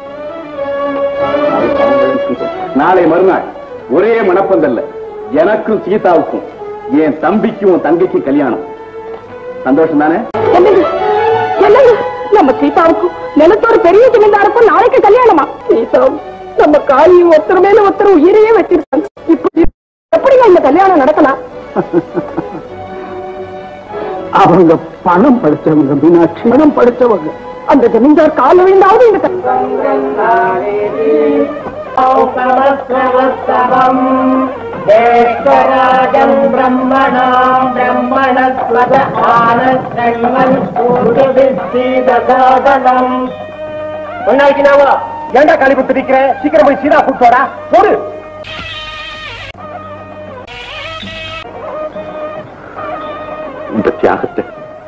நாளை மறுநாள் ஒரே மணப்பந்தல்ல எனக்கும் சீதாவுக்கும் என் தம்பிக்கும் உன் தங்கைக்கும் கல்யாணம் சந்தோஷம் தானே என்னங்க என்னங்க நம்ம சீதாவுக்கும் நிலத்தோட பெரிய ஜமீன்தாருக்கும் நாளைக்கு கல்யாணமா சீதா நம்ம காளியும் ஒருத்தர் மேல ஒருத்தர் உயிரையே வச்சிருக்காங்க இப்படி எப்படிங்க இந்த கல்யாணம் நடக்கலாம் அவங்க பணம் படிச்சவங்க மீனாட்சி பணம் படிச்சவங்க அந்த ஜமீன்தார் கால விழுந்தாவது இந்த க- ஏண்டா காலி குத்து நிக்கிற சீக்கிரம் போய் சீதா கூட்டு வாடா போடு இந்த தியாகத்தை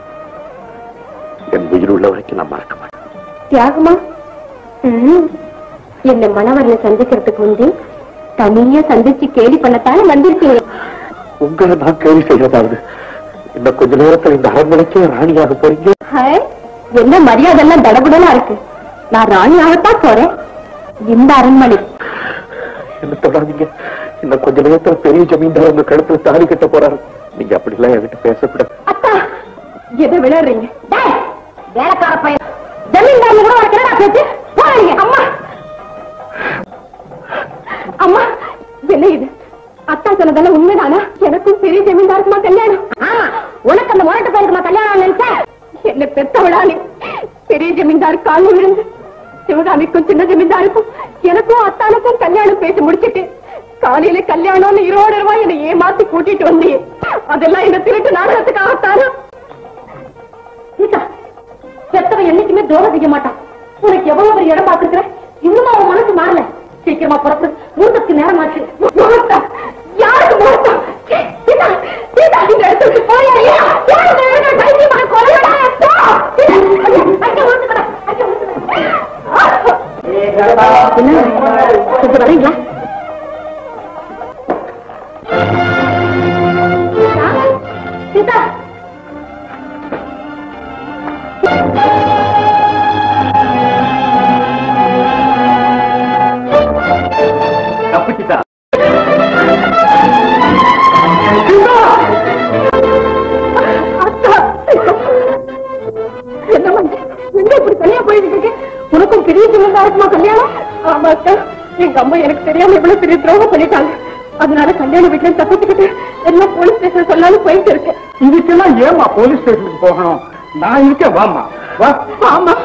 என் உயிர் உள்ள வரைக்கும் நான் மறக்க மாட்டேன் தியாகமா ம். என்னை மணவரில் சந்திக்கிறதுக்கு முந்தி தனியா சந்திச்சு கேலி பண்ணத்தானே வந்திருக்கீங்க உங்களை நான் கேள்வி செய்யறதாவது இன்னும் கொஞ்ச நேரத்துல இந்த அரண்மனைக்கே ராணியாக போறீங்க ஹாய், என்ன மரியாதை எல்லாம் தடபுடலா இருக்கு நான் ராணியாகத்தான் போறேன் இந்த அரண்மனை என்ன தொடாதீங்க இன்னும் கொஞ்ச நேரத்துல பெரிய ஜமீன்தார் உங்க கழுத்துல தாலி கட்ட போறாரு நீங்க அப்படி எல்லாம் என்கிட்ட பேசக்கூடாது அத்தா எதை விளையாடுறீங்க டேய், வேலைக்கார பையன் ஜமீன்தார் கூட ஒரு கிரடா பேச்சு போறீங்க அம்மா அம்மா என்ன இது அத்தா சொன்னதெல்லாம் உண்மைதானா எனக்கும் பெரிய ஜமீன்தாருக்குமா கல்யாணம் ஆமா உனக்கு அந்த முரட்டு பையனுக்குமா கல்யாணம் நினைச்சா என்ன பெத்தவளா நீ பெரிய ஜமீன்தார் காலில் விழுந்து சிவகாமிக்கும் சின்ன ஜமீன்தாருக்கும் எனக்கும் அத்தானுக்கும் கல்யாணம் பேசி முடிச்சிட்டு காலையில கல்யாணம்னு இருபது ரூபாய் என்னை ஏமாத்தி கூட்டிட்டு வந்தீங்க அதெல்லாம் இந்த திருட்டு நாடகத்துக்காகத்தானா சீதா பெத்தவன் என்னைக்குமே துரோகம் செய்ய மாட்டான் உனக்கு எவ்வளவு பெரிய இடம் பார்த்திருக்கிற இன்னும் அவன் மனசு மாறல சீக்கிரமா புறப்படு மூத்தத்துக்கு நேரம் ஆச்சு முகூர்த்தம் யாருக்கு முகூர்த்தம் சீ, சீதா சீதா இந்த இடத்த விட்டு போயா யாருக்கு எழுத தைரியமான கொலையடா போ. சீதா, அங்க, அங்க விழுந்துக்கடா, அங்க விழுந்துக்கடா. என்ன? கொஞ்சம் வரீங்களா சீதா தப்பிச்சுட்டா அத்தா! என்ன மஞ்சள்? எங்க இப்படி தனியா போயிட்டு இருக்கு? உனக்கும் பெரிய சின்னதா இருக்குமா கல்யாணம் ஆமா அக்கா எங்க அம்மா எனக்கு தெரியாம இவ்வளவு பெரிய துரோகம் பண்ணிட்டாங்க அதனால கல்யாண வீட்டுல தப்பிச்சுக்கிட்டு எல்லாம் போலீஸ் ஸ்டேஷன் சொல்லாலும் போயிட்டு இருக்கேன் இதுக்கெல்லாம் ஏமா போலீஸ் ஸ்டேஷனுக்கு போகணும் நான் இருக்கேன் வாமா வா ஆமா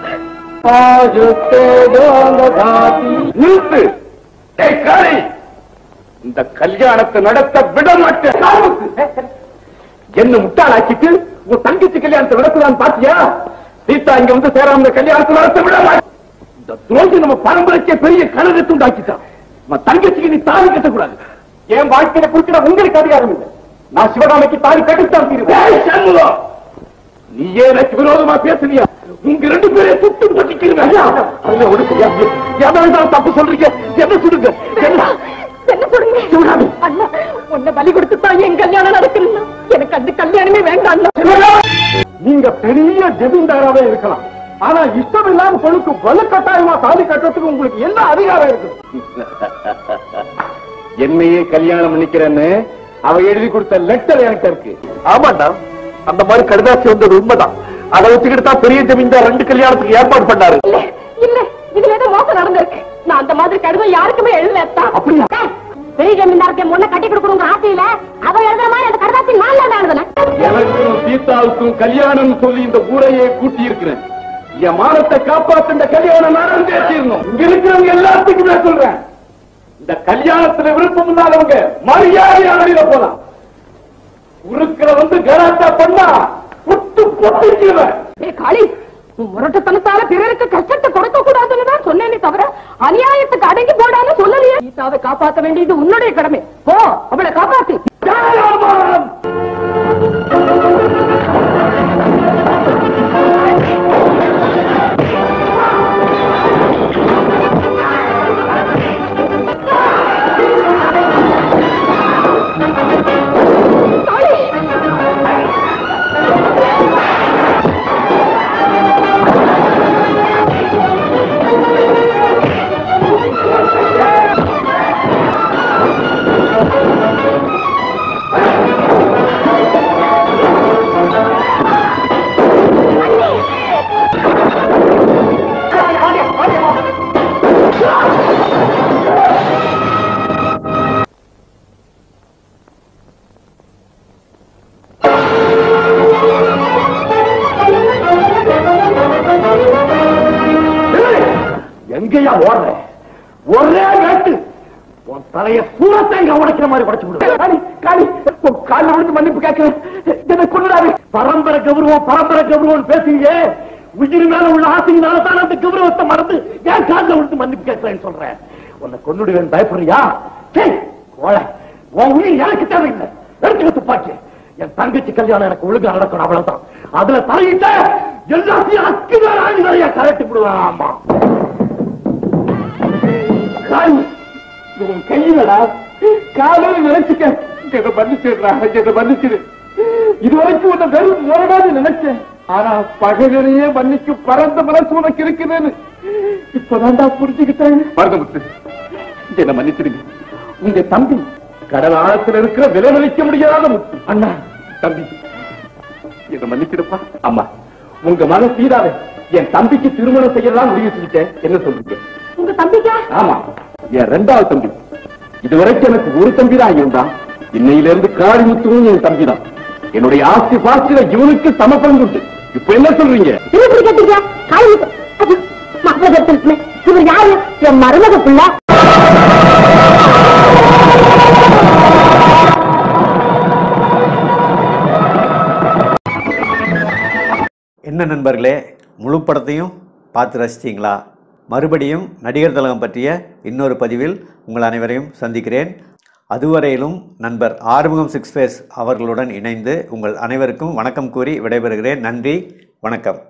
நிறுத்து டேய் காளி இந்த கல்யாணத்தை நடத்த விட மாட்டேன் என்ன முட்டாளாக்கிட்டு உன் தங்கச்சி கல்யாணத்தை நடத்தலான்னு பாத்தியா சீதா இங்க வந்து சேராம இந்த கல்யாணத்தை நடத்த விட மாட்டேன் இந்த துரோகி நம்ம பரம்பரைக்கே பெரிய கழகத்தை உண்டாக்கிட்டான் நம்ம தங்கச்சிக்கு நீ தாலி கட்டக்கூடாது என் வாழ்க்கையில குறிப்பிட உங்களுக்கு அதிகாரம் இல்லை நான் சிவகாமிக்கு தாலி கட்டித்தான் தீருவேன் நீயே எனக்கு விரோதமா பேசுறியா உங்க ரெண்டு பேரையும் சுட்டு பட்டிக்கிறீங்க அதுல ஒடுக்கு எதாவது தப்பு சொல்றீங்க என்ன சொல்லுங்க என்ன என்ன சொல்றீங்க அண்ணா உன்னை பலி கொடுத்துதான் என் கல்யாணம் நடக்கணும்னா எனக்கு அந்த கல்யாணமே வேண்டாம் நீங்க பெரிய ஜமீன்தாராவே இருக்கலாம் ஆனா இஷ்டம் இல்லாத பொழுக்கு வலுக்கட்டாயமா தாலி கட்டுறதுக்கு உங்களுக்கு என்ன அதிகாரம் இருக்கு என்னையே கல்யாணம் பண்ணிக்கிறேன்னு அவ எழுதி கொடுத்த லெட்டர் என்கிட்ட இருக்கு ஆமாண்டா அந்த மாதிரி கடுதாசி வந்தது உண்மைதான் அதை வச்சுக்கிட்டு தான் பெரிய ஜமீன்தார் ரெண்டு கல்யாணத்துக்கு ஏற்பாடு பண்ணாரு இல்ல இல்ல இதுல ஏதோ மோசம் நடந்திருக்கு நான் அந்த மாதிரி கடிதம் யாருக்குமே எழுதல அப்படியா? பெரிய ஜமீன்தாருக்கு முன்ன கட்டி கொடுக்கணுங்கிற ஆசையில அவ எழுதுற மாதிரி அந்த கடிதத்தை நான் தான் எழுதுனேன் எனக்கும் சீதாவுக்கும் கல்யாணம் சொல்லி இந்த ஊரையே கூட்டி இருக்கிறேன் என் மானத்தை காப்பாத்த இந்த கல்யாணம் நடந்தே தீரணும் இங்க இருக்கிறவங்க எல்லாத்துக்குமே சொல்றேன் இந்த கல்யாணத்துல விருப்பம் இல்லாதவங்க மரியாதையா வெளியில போலாம் உருக்கிற வந்து கலாட்டா பண்ணா புட்டு பொட்டிக்குவேன் ஏய் காளி உன் முரட்டுத்தனத்தால பிறருக்கு கஷ்டத்தை கொடுக்க கூடாதுன்னு தான் சொன்னேனே தவிர அநியாயத்துக்கு அடங்கி போடான்னு சொல்லலையே சீதாவை காப்பாத்த வேண்டியது உன்னுடைய கடமை போ அவளை காப்பாத்து எங்கேயா ஓடுற ஒரே வேட்டு உன் தலைய பூரத்தங்க உடைக்கிற மாதிரி உடைச்சு விடு காளி காளி உன் காலில் விழுந்து மன்னிப்பு கேட்கிறேன் என்னை கொண்டுடாது பரம்பரை கௌரவம் பரம்பரை கௌரவம் பேசுறீங்க உயிர் மேல உள்ள ஆசையினால தான் அந்த கௌரவத்தை மறந்து ஏன் காலில் விழுந்து மன்னிப்பு கேட்கிறேன்னு சொல்றேன் உன்னை கொண்டுடுவேன் பயப்படுறியா சரி கோழை உன் உயிர் எனக்கு தேவையில்லை எடுத்துக்க துப்பாக்கி என் தங்கச்சி கல்யாணம் எனக்கு ஒழுங்கா நடக்கணும் அவ்வளவுதான் அதுல தலையிட்ட எல்லாத்தையும் அக்கு வேற நிறைய கலட்டி விடுவேன் ஆமா காய் உன் கையிலடா காலையில நினைச்சுக்க என்ன மன்னிச்சிடுறா என்ன மன்னிச்சிடு இது வரைக்கும் உன்னை வெறும் முரடான்னு நினைச்சேன் ஆனா பகைகளையே மன்னிக்கு பரந்த மனசு உனக்கு இருக்குதுன்னு இப்பதான்டா புரிஞ்சுக்கிட்டேன் மருதமுத்து என்ன மன்னிச்சிடுங்க உங்க தம்பி கடல் ஆழத்துல இருக்கிற விலை மதிக்க முடியாத முத்து அண்ணா தம்பி என்ன மன்னிச்சிடுப்பா அம்மா உங்க மகன் சீதாவை என் தம்பிக்கு திருமணம் செய்யலாம் முடிவு செஞ்சுட்டேன் என்ன சொல்றீங்க உங்க தம்பிக்கா ஆமா என் ரெண்டாவது தம்பி இதுவரைக்கும் எனக்கு ஒரு தம்பி தான் இருந்தான் இன்னையில இருந்து காளிமுத்துவும் என் தம்பி தான் என்னுடைய ஆஸ்தி பாஸ்தில இவனுக்கு சமப்பங்கு உண்டு இப்ப என்ன சொல்றீங்க என்ன இப்படி கேட்டீங்க காய் மாப்பிள்ளை கருத்து இவர் யாரு என் மருமக பிள்ளை என்ன நண்பர்களே முழு படத்தையும் பார்த்து ரசிச்சிங்களா மறுபடியும் நடிகர் திலகம் பற்றிய இன்னொரு பதிவில் உங்கள் அனைவரையும் சந்திக்கிறேன் அதுவரையிலும் நண்பர் ஆறுமுகம் சிக்ஸ் ஃபேஸ் அவர்களுடன் இணைந்து உங்கள் அனைவருக்கும் வணக்கம் கூறி விடைபெறுகிறேன் நன்றி வணக்கம்